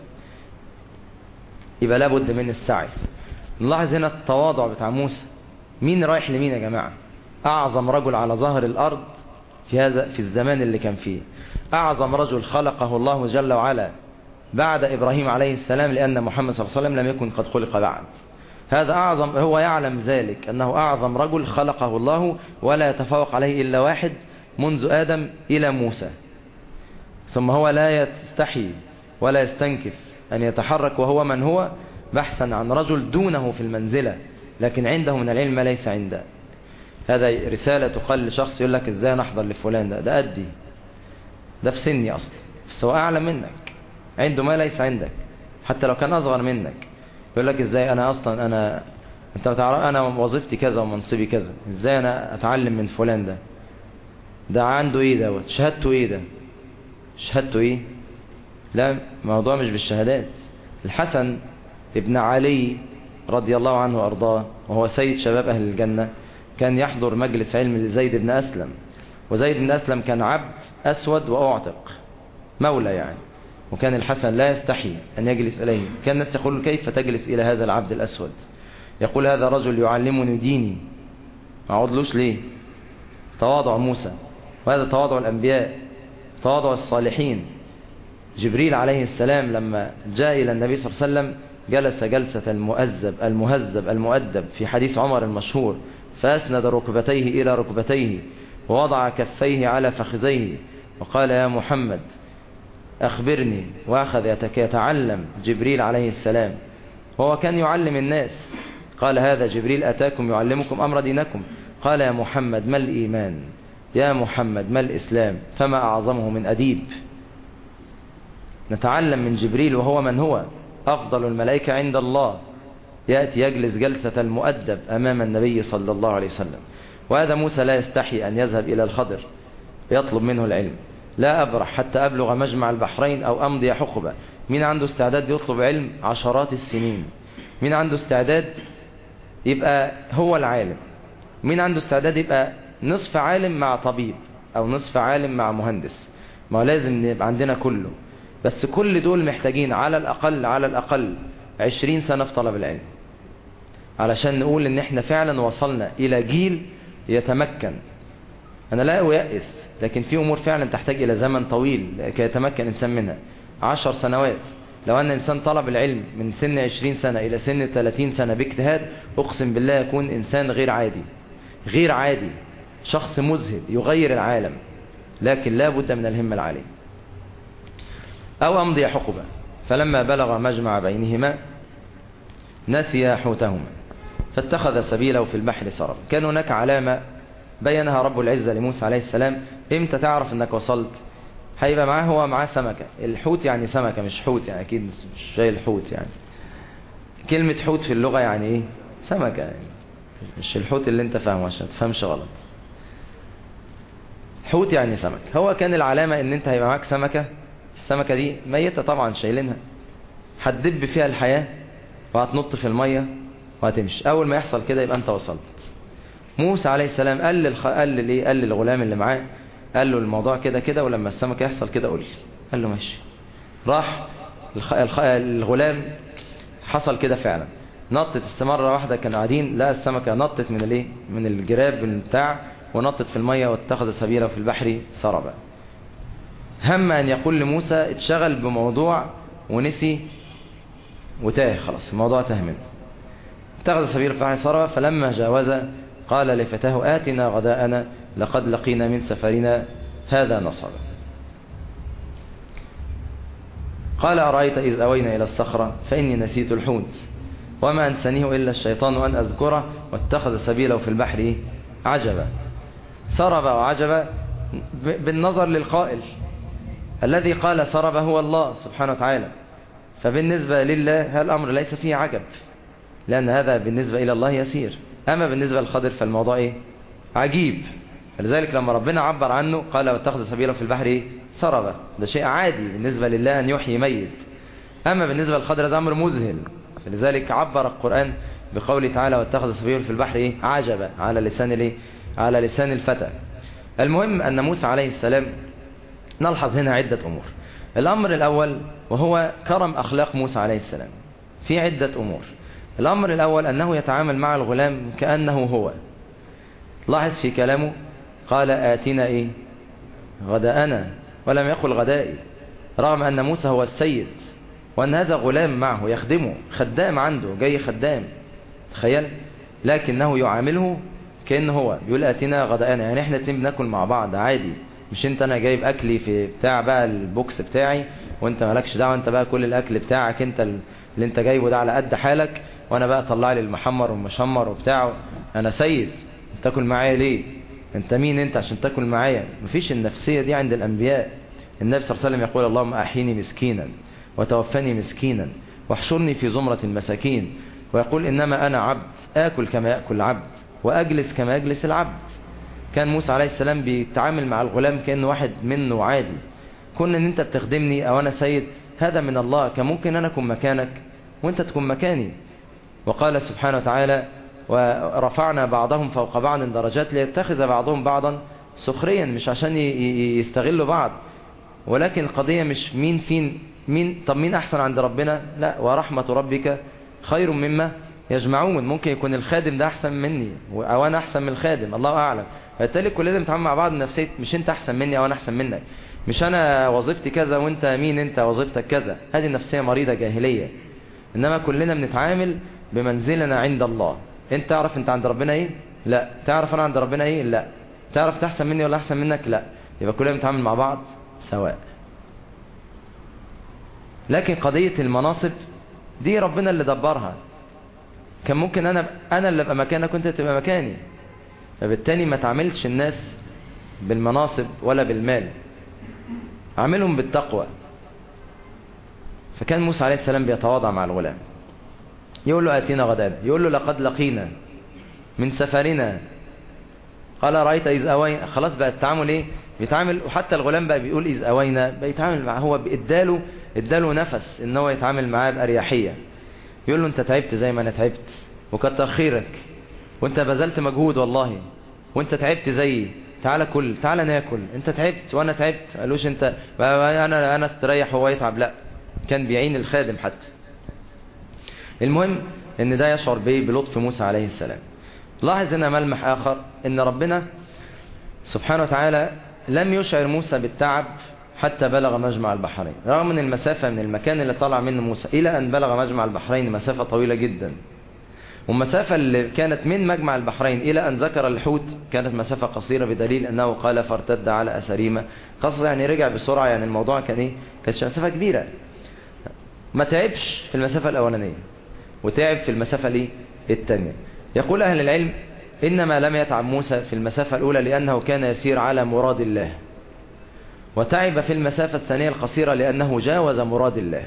يبقى لابد من السعي نلاحظ هنا التواضع بتاع موسى مين رايح لمين يا جماعة اعظم رجل على ظهر الارض في هذا في الزمان اللي كان فيه اعظم رجل خلقه الله جل وعلا بعد إبراهيم عليه السلام لأن محمد صلى الله عليه وسلم لم يكن قد خلق بعد هذا أعظم هو يعلم ذلك أنه أعظم رجل خلقه الله ولا يتفوق عليه إلا واحد منذ آدم إلى موسى ثم هو لا يستحي ولا يستنكف أن يتحرك وهو من هو بحثا عن رجل دونه في المنزلة لكن عنده من العلم ما ليس عنده هذا رسالة تقال لشخص يقول لك ازاي نحضر لفلان ده ده أدي ده في سني أصلا بس هو أعلم منك عنده ما ليس عندك حتى لو كان أصغر منك يقول لك ازاي أنا أصلا أنا أنت بتعرف أنا وظيفتي كذا ومنصبي كذا ازاي أنا أتعلم من فلان ده ده عنده إيه دوت شهادته إيه ده شهادته إيه لا الموضوع مش بالشهادات الحسن ابن علي رضي الله عنه وأرضاه وهو سيد شباب أهل الجنة كان يحضر مجلس علم لزيد بن أسلم وزيد بن أسلم كان عبد أسود وأعتق مولى يعني وكان الحسن لا يستحي أن يجلس إليه كان الناس يقول كيف تجلس إلى هذا العبد الأسود يقول هذا رجل يعلمني ديني ما أعودلوش ليه تواضع موسى وهذا تواضع الأنبياء تواضع الصالحين جبريل عليه السلام لما جاء إلى النبي صلى الله عليه وسلم جلس جلسة المؤذب المهذب المؤدب في حديث عمر المشهور فأسند ركبتيه إلى ركبتيه ووضع كفيه على فخذيه وقال يا محمد أخبرني وأخذ يتعلم جبريل عليه السلام وهو كان يعلم الناس قال هذا جبريل أتاكم يعلمكم أمر دينكم قال يا محمد ما الإيمان يا محمد ما الإسلام فما أعظمه من أديب نتعلم من جبريل وهو من هو أفضل الملائكة عند الله يأتي يجلس جلسة المؤدب أمام النبي صلى الله عليه وسلم وهذا موسى لا يستحي أن يذهب إلى الخضر يطلب منه العلم لا أبرح حتى أبلغ مجمع البحرين أو أمضي حقبة مين عنده استعداد يطلب علم عشرات السنين مين عنده استعداد يبقى هو العالم مين عنده استعداد يبقى نصف عالم مع طبيب أو نصف عالم مع مهندس ما لازم يبقى عندنا كله بس كل دول محتاجين على الأقل على الأقل عشرين سنة في طلب العلم علشان نقول ان احنا فعلا وصلنا الى جيل يتمكن انا لا أيأس لكن في امور فعلا تحتاج الى زمن طويل كي يتمكن انسان منها عشر سنوات لو ان انسان طلب العلم من سن عشرين سنة الى سن ثلاثين سنة باجتهاد اقسم بالله يكون انسان غير عادي غير عادي شخص مذهب يغير العالم لكن لا بد من الهمة العالية أو أمضي حقبة فلما بلغ مجمع بينهما نسي حوتهما فاتخذ سبيله في البحر سربا كان هناك علامة بينها رب العزة لموسى عليه السلام امتى تعرف انك وصلت هيبقى معاه هو معاه سمكة الحوت يعني سمكة مش حوت يعني اكيد مش زي الحوت يعني كلمة حوت في اللغة يعني ايه سمكة يعني مش الحوت اللي انت فاهمه عشان تفهمش غلط حوت يعني سمك هو كان العلامة ان انت هيبقى معاك سمكة السمكة دي ميتة طبعا شايلينها هتدب فيها الحياة وهتنط في المية وهتمشي اول ما يحصل كده يبقى انت وصلت موسى عليه السلام قال للخ... قال للايه قال للغلام اللي معاه قال له الموضوع كده كده ولما السمكة يحصل كده قول لي قال له ماشي راح الخ... الخ... الغلام حصل كده فعلا نطت السمرة واحدة كانوا قاعدين لا السمكة نطت من الايه من الجراب بتاع ونطت في المية واتخذ سبيله في البحر سربا هم أن يقول لموسى اتشغل بموضوع ونسي وتاه خلاص الموضوع تاه منه اتخذ سبيله في البحر سربا فلما جاوز قال لفتاه آتنا غداءنا لقد لقينا من سفرنا هذا نصبا قال أرأيت إذ أوينا إلى الصخرة فإني نسيت الحوت وما أنسانيه إلا الشيطان أن أذكره واتخذ سبيله في البحر عجبا سرب وعجب بالنظر للقائل الذي قال سرب هو الله سبحانه وتعالى فبالنسبة لله الأمر ليس فيه عجب لأن هذا بالنسبة إلى الله يسير أما بالنسبة للخضر فالموضوع إيه؟ عجيب فلذلك لما ربنا عبر عنه قال واتخذ سبيله في البحر إيه؟ سرب ده شيء عادي بالنسبة لله أن يحيي ميت أما بالنسبة للخضر ده أمر مذهل فلذلك عبر القرآن بقوله تعالى واتخذ سبيله في البحر إيه؟ عجبا على لسان الإيه؟ على لسان الفتى المهم أن موسى عليه السلام نلحظ هنا عدة أمور الأمر الأول وهو كرم أخلاق موسى عليه السلام في عدة أمور الأمر الأول أنه يتعامل مع الغلام كأنه هو لاحظ في كلامه قال آتنا إيه غداءنا ولم يقل غدائي رغم أن موسى هو السيد وأن هذا غلام معه يخدمه خدام عنده جاي خدام تخيل لكنه يعامله كأنه هو بيقول آتنا غداءنا يعني احنا اتنين بناكل مع بعض عادي مش انت انا جايب اكلي في بتاع بقى البوكس بتاعي وانت مالكش دعوه انت بقى كل الاكل بتاعك انت اللي انت جايبه ده على قد حالك وانا بقى طلع لي المحمر والمشمر وبتاعه انا سيد تاكل معايا ليه انت مين انت عشان تاكل معايا مفيش النفسيه دي عند الانبياء النبي صلى الله عليه وسلم يقول اللهم احيني مسكينا وتوفني مسكينا واحشرني في زمره المساكين ويقول انما انا عبد اكل كما ياكل العبد واجلس كما يجلس العبد كان موسى عليه السلام بيتعامل مع الغلام كأنه واحد منه عادي كون ان انت بتخدمني او انا سيد هذا من الله كان ممكن انا اكون مكانك وانت تكون مكاني وقال سبحانه وتعالى ورفعنا بعضهم فوق بعض درجات ليتخذ بعضهم بعضا سخريا مش عشان يستغلوا بعض ولكن القضية مش مين فين مين طب مين أحسن عند ربنا لا ورحمة ربك خير مما يجمعون ممكن يكون الخادم ده أحسن مني أو أنا أحسن من الخادم الله أعلم فبالتالي كلنا بنتعامل مع بعض نفسية مش أنت أحسن مني أو أنا أحسن منك مش أنا وظيفتي كذا وأنت مين أنت وظيفتك كذا هذه النفسية مريضة جاهلية إنما كلنا بنتعامل بمنزلنا عند الله أنت تعرف أنت عند ربنا إيه لا تعرف أنا عند ربنا إيه لا تعرف تحسن مني ولا أحسن منك لا يبقى كلنا بنتعامل مع بعض سواء لكن قضية المناصب دي ربنا اللي دبرها كان ممكن أنا أنا اللي أبقى مكانك وأنت تبقى مكاني فبالتالي ما تعملش الناس بالمناصب ولا بالمال عاملهم بالتقوى فكان موسى عليه السلام بيتواضع مع الغلام يقول له آتينا غداب يقول له لقد لقينا من سفرنا قال رأيت إذ أوينا خلاص بقى التعامل إيه بيتعامل وحتى الغلام بقى بيقول إذ أوينا بيتعامل معه هو اداله اداله نفس ان هو يتعامل معاه بأريحية يقول له انت تعبت زي ما انا تعبت وكتر خيرك وانت بذلت مجهود والله وانت تعبت زيي تعالى كل تعالى ناكل انت تعبت وانا تعبت قالوش انت انا انا استريح وهو يتعب لا كان بيعين الخادم حتى المهم ان ده يشعر به بلطف موسى عليه السلام لاحظ هنا ملمح اخر ان ربنا سبحانه وتعالى لم يشعر موسى بالتعب حتى بلغ مجمع البحرين رغم ان المسافة من المكان اللي طلع منه موسى الى ان بلغ مجمع البحرين مسافة طويلة جدا والمسافة اللي كانت من مجمع البحرين الى ان ذكر الحوت كانت مسافة قصيرة بدليل انه قال فارتد على اثريما قصد يعني رجع بسرعة يعني الموضوع كان ايه كانت مسافة كبيرة ما تعبش في المسافة الاولانية وتعب في المسافة الايه الثانية يقول اهل العلم انما لم يتعب موسى في المسافة الاولى لانه كان يسير على مراد الله وتعب في المسافة الثانية القصيرة لأنه جاوز مراد الله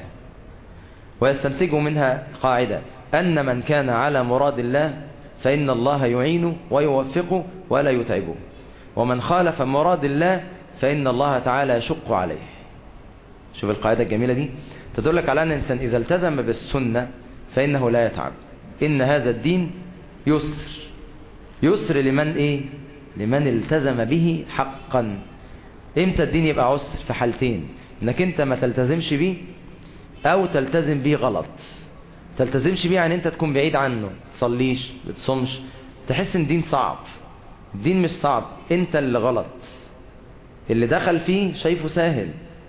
ويستنتج منها قاعدة أن من كان على مراد الله فإن الله يعينه ويوفقه ولا يتعبه ومن خالف مراد الله فإن الله تعالى يشق عليه شوف القاعدة الجميلة دي تدلك على أن الإنسان إذا التزم بالسنة فإنه لا يتعب إن هذا الدين يسر يسر لمن إيه لمن التزم به حقا امتى الدين يبقى عسر في حالتين انك انت ما تلتزمش بيه او تلتزم بيه غلط تلتزمش بيه يعني انت تكون بعيد عنه تصليش بتصومش تحس ان الدين صعب الدين مش صعب انت اللي غلط اللي دخل فيه شايفه سهل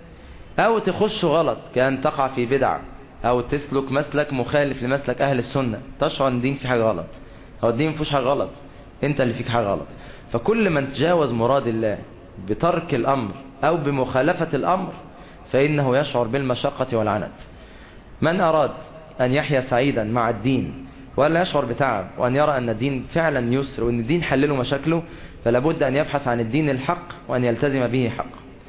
او تخش غلط كأن تقع في بدع او تسلك مسلك مخالف لمسلك اهل السنة تشعر ان الدين في حاجة غلط او الدين فيهوش حاجة غلط انت اللي فيك حاجة غلط فكل من تجاوز مراد الله بترك الأمر أو بمخالفة الأمر فإنه يشعر بالمشقة والعنت من أراد أن يحيا سعيدا مع الدين ولا يشعر بتعب وأن يرى أن الدين فعلا يسر وأن الدين حلله مشاكله فلابد أن يبحث عن الدين الحق وأن يلتزم به حق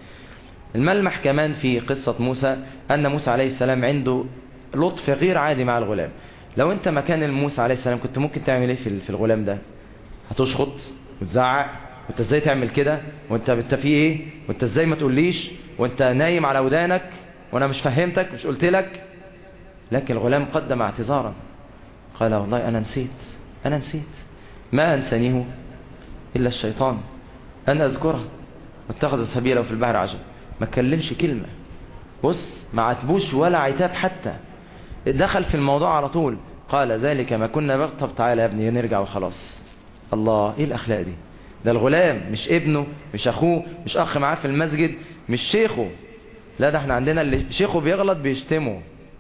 الملمح كمان في قصة موسى أن موسى عليه السلام عنده لطف غير عادي مع الغلام لو أنت مكان موسى عليه السلام كنت ممكن تعمل إيه في الغلام ده هتشخط وتزعق وانت ازاي تعمل كده وانت انت في ايه وانت ازاي ما تقوليش وانت نايم على ودانك وانا مش فهمتك مش قلت لك لكن الغلام قدم اعتذارا قال والله انا نسيت انا نسيت ما انسانيه الا الشيطان ان اذكره واتخذ سبيله في البحر عجب ما كلمش كلمة بص ما عتبوش ولا عتاب حتى دخل في الموضوع على طول قال ذلك ما كنا بغ طب تعالى يا ابني نرجع وخلاص الله ايه الاخلاق دي ده الغلام مش ابنه مش اخوه مش اخ معاه في المسجد مش شيخه لا ده احنا عندنا اللي شيخه بيغلط بيشتمه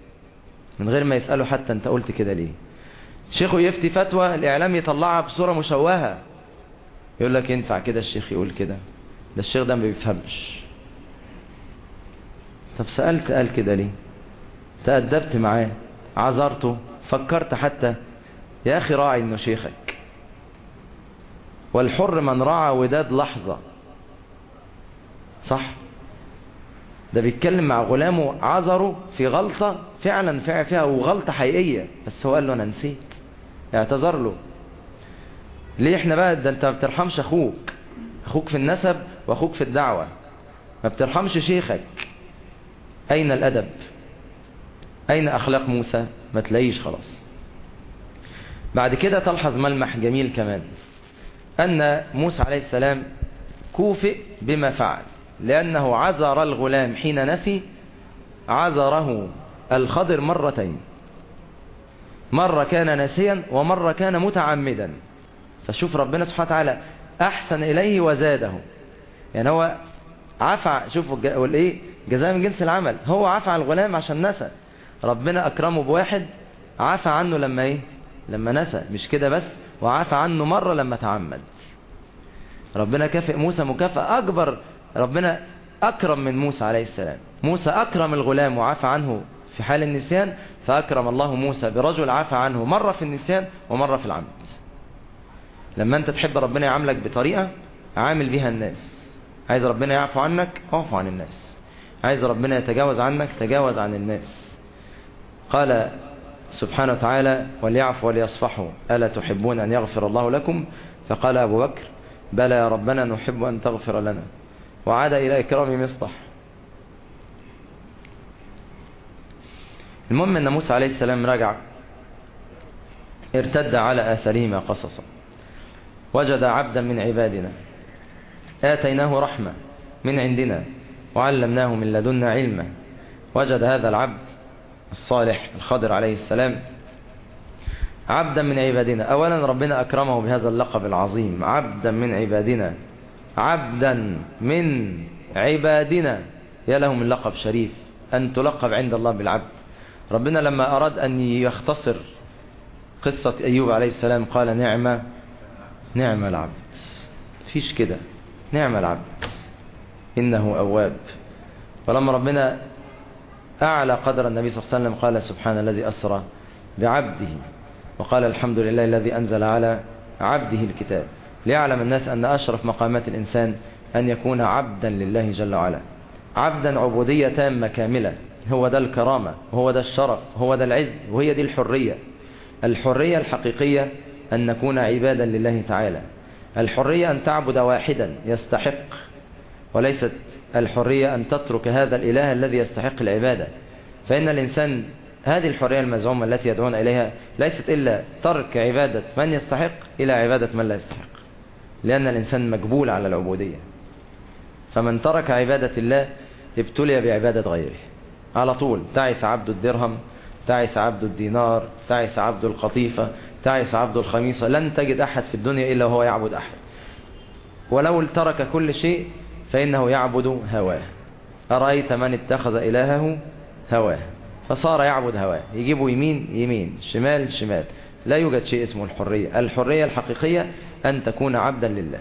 من غير ما يسأله حتى انت قلت كده ليه شيخه يفتي فتوى الاعلام يطلعها بصورة مشوهة يقول لك ينفع كده الشيخ يقول كده ده الشيخ ده ما بيفهمش طب سألت قال كده ليه تأدبت معاه عذرته فكرت حتى يا أخي راعي إنه شيخك والحر من رعى وداد لحظة صح ده بيتكلم مع غلامه عذره في غلطة فعلا فعل فيها وغلطة حقيقية بس هو قال له أنا نسيت اعتذر له ليه احنا بقى ده انت ما بترحمش اخوك اخوك في النسب واخوك في الدعوة ما بترحمش شيخك اين الادب اين اخلاق موسى ما تلاقيش خلاص بعد كده تلحظ ملمح جميل كمان أن موسى عليه السلام كوفئ بما فعل لأنه عذر الغلام حين نسي عذره الخضر مرتين مرة كان ناسيا ومرة كان متعمدا فشوف ربنا سبحانه وتعالى أحسن إليه وزاده يعني هو عفى شوفوا الايه جزاء من جنس العمل هو عفى عن الغلام عشان نسى ربنا أكرمه بواحد عفى عنه لما ايه لما نسى مش كده بس وعفى عنه مرة لما تعمد ربنا كافئ موسى مكافأة أكبر ربنا أكرم من موسى عليه السلام موسى أكرم الغلام وعفى عنه في حال النسيان فأكرم الله موسى برجل عفى عنه مرة في النسيان ومرة في العمد لما أنت تحب ربنا يعاملك بطريقة عامل بها الناس عايز ربنا يعفو عنك اعفو عن الناس عايز ربنا يتجاوز عنك تجاوز عن الناس قال سبحانه وتعالى وليعفوا وليصفحوا ألا تحبون أن يغفر الله لكم فقال أبو بكر بلى يا ربنا نحب أن تغفر لنا وعاد إلى إكرام مصطح المهم أن موسى عليه السلام رجع ارتد على آثارهما قصصا وجد عبدا من عبادنا آتيناه رحمة من عندنا وعلمناه من لدنا علما وجد هذا العبد الصالح الخضر عليه السلام عبدا من عبادنا أولا ربنا أكرمه بهذا اللقب العظيم عبدا من عبادنا عبدا من عبادنا يا له من لقب شريف أن تلقب عند الله بالعبد ربنا لما أراد أن يختصر قصة أيوب عليه السلام قال نعمة نعم العبد فيش كده نعم العبد إنه أواب ولما ربنا أعلى قدر النبي صلى الله عليه وسلم قال سبحان الذي أسرى بعبده وقال الحمد لله الذي أنزل على عبده الكتاب ليعلم الناس أن أشرف مقامات الإنسان أن يكون عبدا لله جل وعلا عبدا عبودية تامة كاملة هو ده الكرامة وهو ده الشرف وهو ده العز وهي دي الحرية الحرية الحقيقية أن نكون عبادا لله تعالى الحرية أن تعبد واحدا يستحق وليست الحرية أن تترك هذا الإله الذي يستحق العبادة فإن الإنسان هذه الحرية المزعومة التي يدعون إليها ليست إلا ترك عبادة من يستحق إلى عبادة من لا يستحق لأن الإنسان مجبول على العبودية فمن ترك عبادة الله ابتلي بعبادة غيره على طول تعس عبد الدرهم تعس عبد الدينار تعس عبد القطيفة تعس عبد الخميصة لن تجد أحد في الدنيا إلا وهو يعبد أحد ولو ترك كل شيء فإنه يعبد هواه أرأيت من اتخذ إلهه هواه فصار يعبد هواه يجيبه يمين يمين شمال شمال لا يوجد شيء اسمه الحرية الحرية الحقيقية أن تكون عبدا لله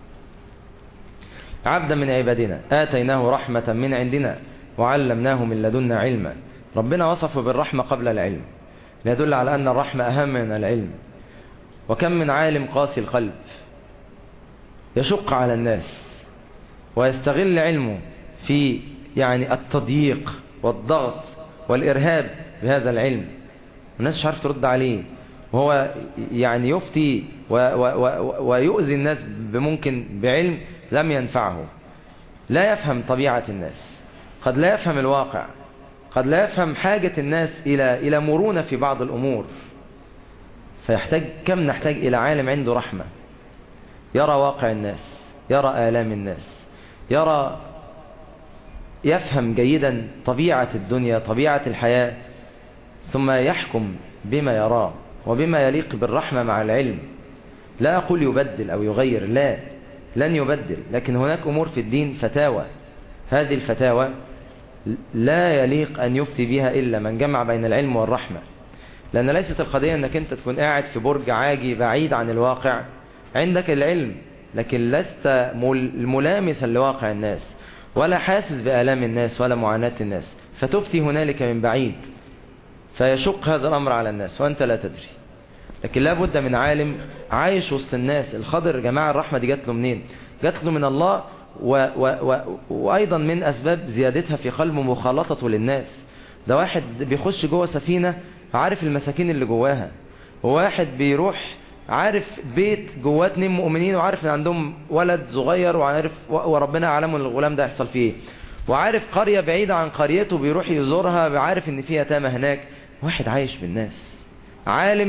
عبدا من عبادنا آتيناه رحمة من عندنا وعلمناه من لدنا علما ربنا وصفه بالرحمة قبل العلم ليدل على أن الرحمة أهم من العلم وكم من عالم قاسي القلب يشق على الناس ويستغل علمه في يعني التضييق والضغط والإرهاب بهذا العلم الناس مش عارف ترد عليه وهو يعني يفتي و و و ويؤذي الناس بممكن بعلم لم ينفعه لا يفهم طبيعة الناس قد لا يفهم الواقع قد لا يفهم حاجة الناس إلى إلى مرونة في بعض الأمور فيحتاج كم نحتاج إلى عالم عنده رحمة يرى واقع الناس يرى آلام الناس يرى يفهم جيدا طبيعة الدنيا طبيعة الحياة ثم يحكم بما يراه وبما يليق بالرحمة مع العلم لا أقول يبدل أو يغير لا لن يبدل لكن هناك أمور في الدين فتاوى هذه الفتاوى لا يليق أن يفتي بها إلا من جمع بين العلم والرحمة لأن ليست القضية أنك أنت تكون قاعد في برج عاجي بعيد عن الواقع عندك العلم لكن لست ملامسا لواقع الناس ولا حاسس بآلام الناس ولا معاناة الناس فتفتي هنالك من بعيد فيشق هذا الأمر على الناس وأنت لا تدري لكن لا بد من عالم عايش وسط الناس الخضر جماعة الرحمة دي جات له منين جات له من الله و و و وأيضا من أسباب زيادتها في قلبه مخالطته للناس ده واحد بيخش جوه سفينة عارف المساكين اللي جواها وواحد بيروح عارف بيت جواه اتنين مؤمنين وعارف ان عندهم ولد صغير وعارف وربنا اعلم ان الغلام ده يحصل فيه ايه وعارف قرية بعيدة عن قريته بيروح يزورها عارف ان فيها تامة هناك واحد عايش بالناس عالم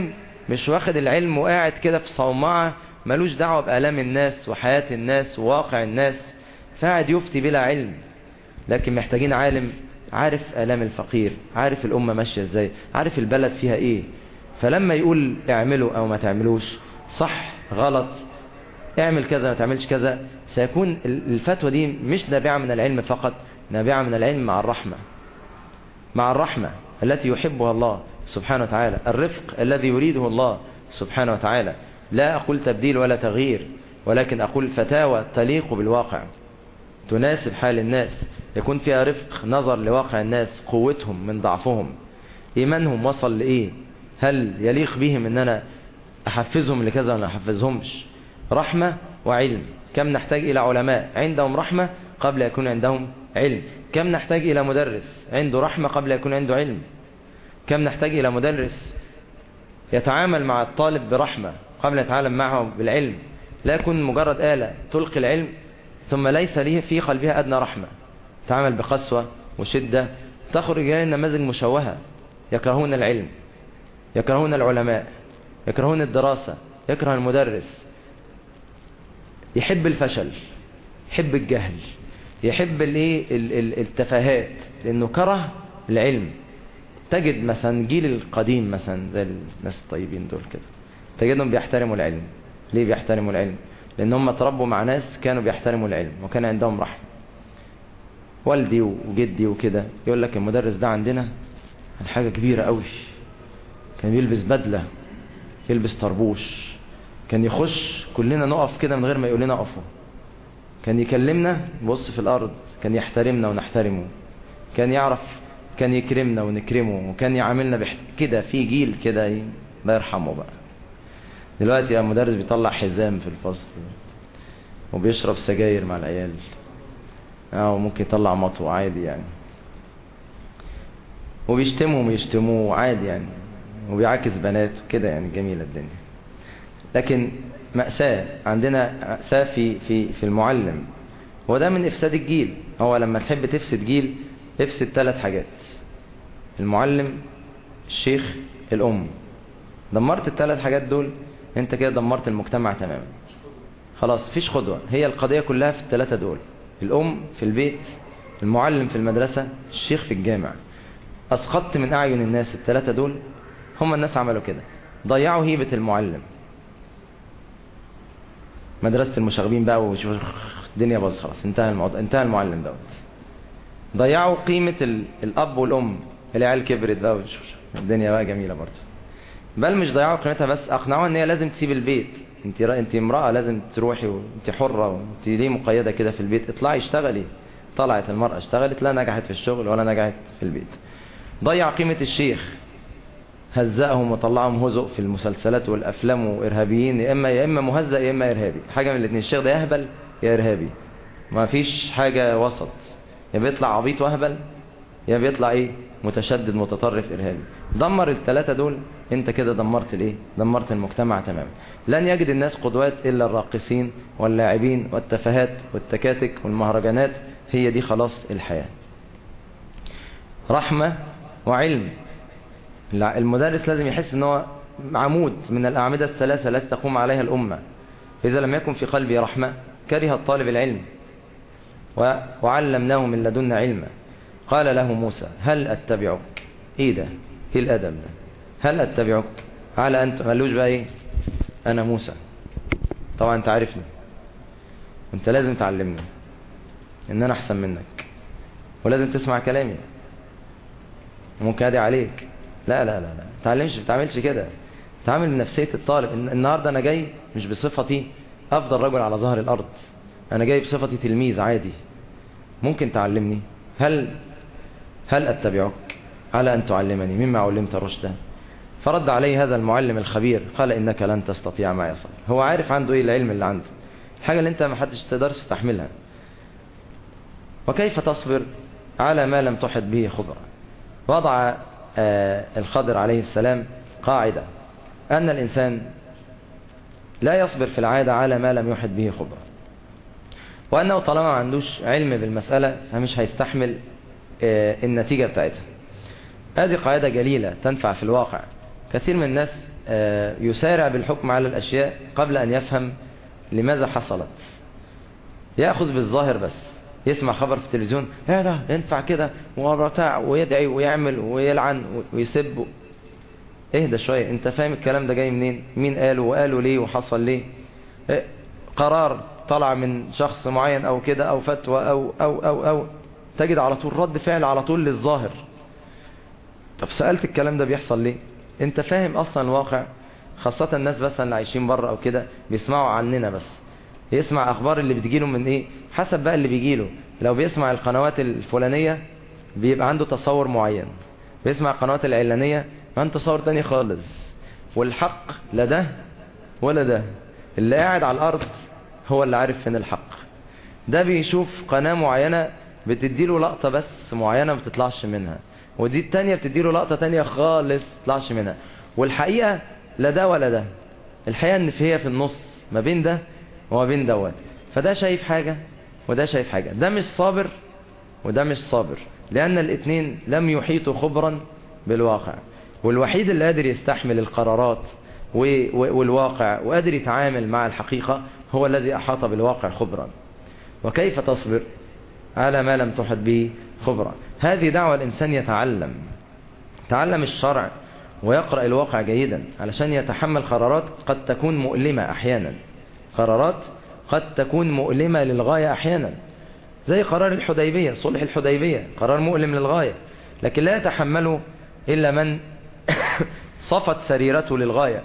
مش واخد العلم وقاعد كده في صومعة ملوش دعوة بآلام الناس وحياة الناس وواقع الناس فقاعد يفتي بلا علم لكن محتاجين عالم عارف آلام الفقير عارف الأمة ماشية ازاي عارف البلد فيها ايه فلما يقول اعملوا او ما تعملوش صح غلط اعمل كذا ما تعملش كذا سيكون الفتوى دي مش نابعة من العلم فقط نابعة من العلم مع الرحمة مع الرحمة التي يحبها الله سبحانه وتعالى الرفق الذي يريده الله سبحانه وتعالى لا أقول تبديل ولا تغيير ولكن أقول فتاوى تليق بالواقع تناسب حال الناس يكون فيها رفق نظر لواقع الناس قوتهم من ضعفهم إيمانهم وصل لإيه هل يليق بهم أن أنا أحفزهم لكذا ولا أحفزهمش رحمة وعلم كم نحتاج إلى علماء عندهم رحمة قبل يكون عندهم علم كم نحتاج إلى مدرس عنده رحمة قبل يكون عنده علم كم نحتاج إلى مدرس يتعامل مع الطالب برحمة قبل يتعامل معه بالعلم لا يكون مجرد آلة تلقي العلم ثم ليس ليه في قلبها أدنى رحمة تعامل بقسوة وشدة تخرج إلى نماذج مشوهة يكرهون العلم يكرهون العلماء يكرهون الدراسة يكره المدرس يحب الفشل يحب الجهل يحب الايه التفاهات لانه كره العلم تجد مثلا جيل القديم مثلا زي الناس الطيبين دول كده تجدهم بيحترموا العلم ليه بيحترموا العلم لان هم تربوا مع ناس كانوا بيحترموا العلم وكان عندهم رحمه والدي وجدي وكده يقول لك المدرس ده عندنا حاجه كبيره قوي كان يلبس بدله يلبس طربوش كان يخش كلنا نقف كده من غير ما يقول لنا اقفوا كان يكلمنا بص في الارض كان يحترمنا ونحترمه كان يعرف كان يكرمنا ونكرمه وكان يعاملنا بحت... كده في جيل كده الله يرحمه بقى دلوقتي يا مدرس بيطلع حزام في الفصل وبيشرب سجاير مع العيال اه وممكن يطلع مطوة عادي يعني وبيشتمهم ويشتموه عادي يعني وبيعاكس بنات كده يعني جميلة الدنيا لكن مأساة عندنا مأساة في في في المعلم هو ده من إفساد الجيل هو لما تحب تفسد جيل افسد ثلاث حاجات المعلم الشيخ الأم دمرت الثلاث حاجات دول انت كده دمرت المجتمع تماما خلاص مفيش قدوة هي القضية كلها في الثلاثة دول الأم في البيت المعلم في المدرسة الشيخ في الجامع أسقطت من أعين الناس الثلاثة دول هم الناس عملوا كده ضيعوا هيبة المعلم مدرسة المشاغبين بقى وشوف الدنيا باظ خلاص انتهى الموضوع انتهى المعلم دوت ضيعوا قيمة ال... الأب والأم العيال كبرت بقى الدنيا بقى جميلة برضه بل مش ضيعوا قيمتها بس أقنعوها إن هي لازم تسيب البيت انت را... انت امرأة لازم تروحي وانت حرة وانت ليه مقيدة كده في البيت اطلعي اشتغلي طلعت المرأة اشتغلت لا نجحت في الشغل ولا نجحت في البيت ضيع قيمة الشيخ هزأهم وطلعهم هزء في المسلسلات والأفلام وإرهابيين يا إما يا إما مهزأ يا إما إرهابي حاجة من الاثنين الشيخ ده يهبل يا إرهابي ما فيش حاجة وسط يا بيطلع عبيط وهبل يا بيطلع إيه متشدد متطرف إرهابي دمر الثلاثة دول انت كده دمرت الايه دمرت المجتمع تماما لن يجد الناس قدوات إلا الراقصين واللاعبين والتفاهات والتكاتك والمهرجانات هي دي خلاص الحياة رحمة وعلم المدرس لازم يحس ان هو عمود من الأعمدة الثلاثة التي تقوم عليها الأمة فإذا لم يكن في قلبي رحمة كره الطالب العلم وعلمناه من لدنا علما قال له موسى هل أتبعك إيه ده إيه الأدب ده هل أتبعك على أنت مالوش بقى إيه أنا موسى طبعا أنت عارفني وأنت لازم تعلمني إن أنا أحسن منك ولازم تسمع كلامي ممكن أدي عليك لا لا لا لا تعلمش بتعملش كده تعامل بنفسية الطالب النهاردة أنا جاي مش بصفتي أفضل رجل على ظهر الأرض أنا جاي بصفتي تلميذ عادي ممكن تعلمني هل هل أتبعك على أن تعلمني مما علمت رشدا فرد عليه هذا المعلم الخبير قال إنك لن تستطيع معي صبر هو عارف عنده إيه العلم اللي عنده الحاجة اللي أنت ما حدش تقدرش تستحملها وكيف تصبر على ما لم تحط به خبرة وضع الخضر عليه السلام قاعدة أن الإنسان لا يصبر في العادة على ما لم يحط به خبرة وأنه طالما ما عندوش علم بالمسألة فمش هيستحمل النتيجة بتاعتها هذه قاعدة جليلة تنفع في الواقع كثير من الناس يسارع بالحكم على الأشياء قبل أن يفهم لماذا حصلت يأخذ بالظاهر بس يسمع خبر في التلفزيون ايه ده ينفع كده ورتاع ويدعي ويعمل ويلعن ويسب اهدى شوية انت فاهم الكلام ده جاي منين مين قاله وقاله ليه وحصل ليه إيه قرار طلع من شخص معين او كده او فتوى او او او او تجد على طول رد فعل على طول للظاهر طب سألت الكلام ده بيحصل ليه انت فاهم اصلا الواقع خاصة الناس بس اللي عايشين بره او كده بيسمعوا عننا بس يسمع اخبار اللي بتجيله من ايه حسب بقى اللي بيجيله لو بيسمع القنوات الفلانية بيبقى عنده تصور معين بيسمع القنوات العلانية عنده تصور تاني خالص والحق لا ده ولا ده اللي قاعد على الارض هو اللي عارف فين الحق ده بيشوف قناة معينة بتديله لقطة بس معينة ما بتطلعش منها ودي التانية بتديله لقطة تانية خالص تطلعش منها والحقيقة لا ده ولا ده الحقيقة ان هي في النص ما بين ده وما بين دوت فده شايف حاجة وده شايف حاجة ده مش صابر وده مش صابر لأن الاثنين لم يحيطوا خبرا بالواقع والوحيد اللي قادر يستحمل القرارات والواقع وقادر يتعامل مع الحقيقة هو الذي أحاط بالواقع خبرا وكيف تصبر على ما لم تحط به خبرا هذه دعوة الإنسان يتعلم تعلم الشرع ويقرأ الواقع جيدا علشان يتحمل قرارات قد تكون مؤلمة أحيانا قرارات قد تكون مؤلمة للغاية أحيانا زي قرار الحديبية صلح الحديبية قرار مؤلم للغاية لكن لا يتحمله إلا من صفت سريرته للغاية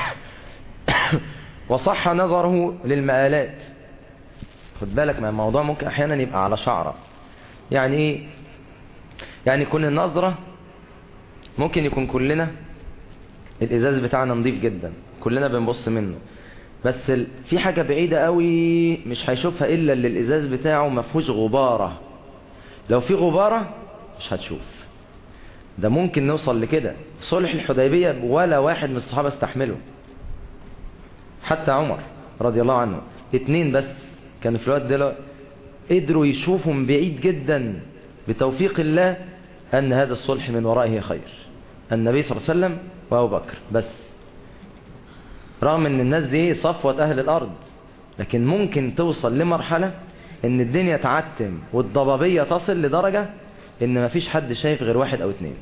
وصح نظره للمآلات خد بالك ما الموضوع ممكن أحيانا يبقى على شعرة يعني إيه يعني يكون النظرة ممكن يكون كلنا الإزاز بتاعنا نظيف جدا كلنا بنبص منه بس في حاجة بعيدة قوي مش هيشوفها إلا اللي الإزاز بتاعه ما فيهوش غبارة لو في غبارة مش هتشوف ده ممكن نوصل لكده صلح الحديبية ولا واحد من الصحابة استحمله حتى عمر رضي الله عنه اتنين بس كانوا في الوقت ده قدروا يشوفوا من بعيد جدا بتوفيق الله أن هذا الصلح من ورائه خير النبي صلى الله عليه وسلم وأبو بكر بس رغم ان الناس دي صفوة اهل الارض لكن ممكن توصل لمرحلة ان الدنيا تعتم والضبابية تصل لدرجة ان مفيش حد شايف غير واحد او اتنين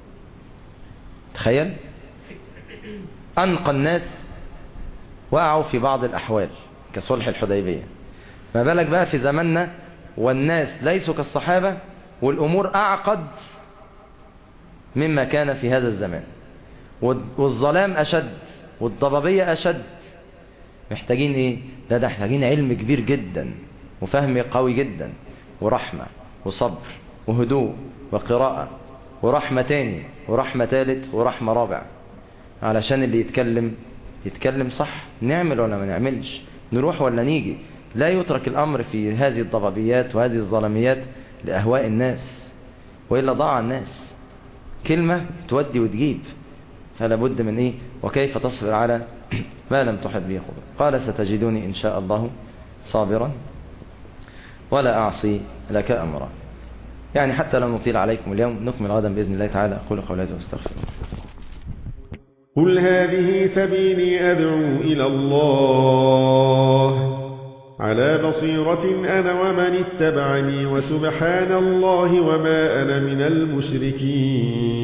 تخيل انقى الناس وقعوا في بعض الاحوال كصلح الحديبية ما بالك بقى في زماننا والناس ليسوا كالصحابة والامور اعقد مما كان في هذا الزمان والظلام اشد والضبابية أشد محتاجين إيه لا ده محتاجين علم كبير جدا وفهم قوي جدا ورحمة وصبر وهدوء وقراءة ورحمة تاني ورحمة تالت ورحمة رابع علشان اللي يتكلم يتكلم صح نعمل ولا ما نعملش نروح ولا نيجي لا يترك الأمر في هذه الضبابيات وهذه الظلميات لأهواء الناس وإلا ضاع الناس كلمة تودي وتجيب فلا بد من إيه وكيف تصبر على ما لم تحد به خبر قال ستجدوني إن شاء الله صابرا ولا أعصي لك أمرا يعني حتى لو نطيل عليكم اليوم نكمل غدا بإذن الله تعالى أقول قولاتي واستغفر قل هذه سبيلي أدعو إلى الله على بصيرة أنا ومن اتبعني وسبحان الله وما أنا من المشركين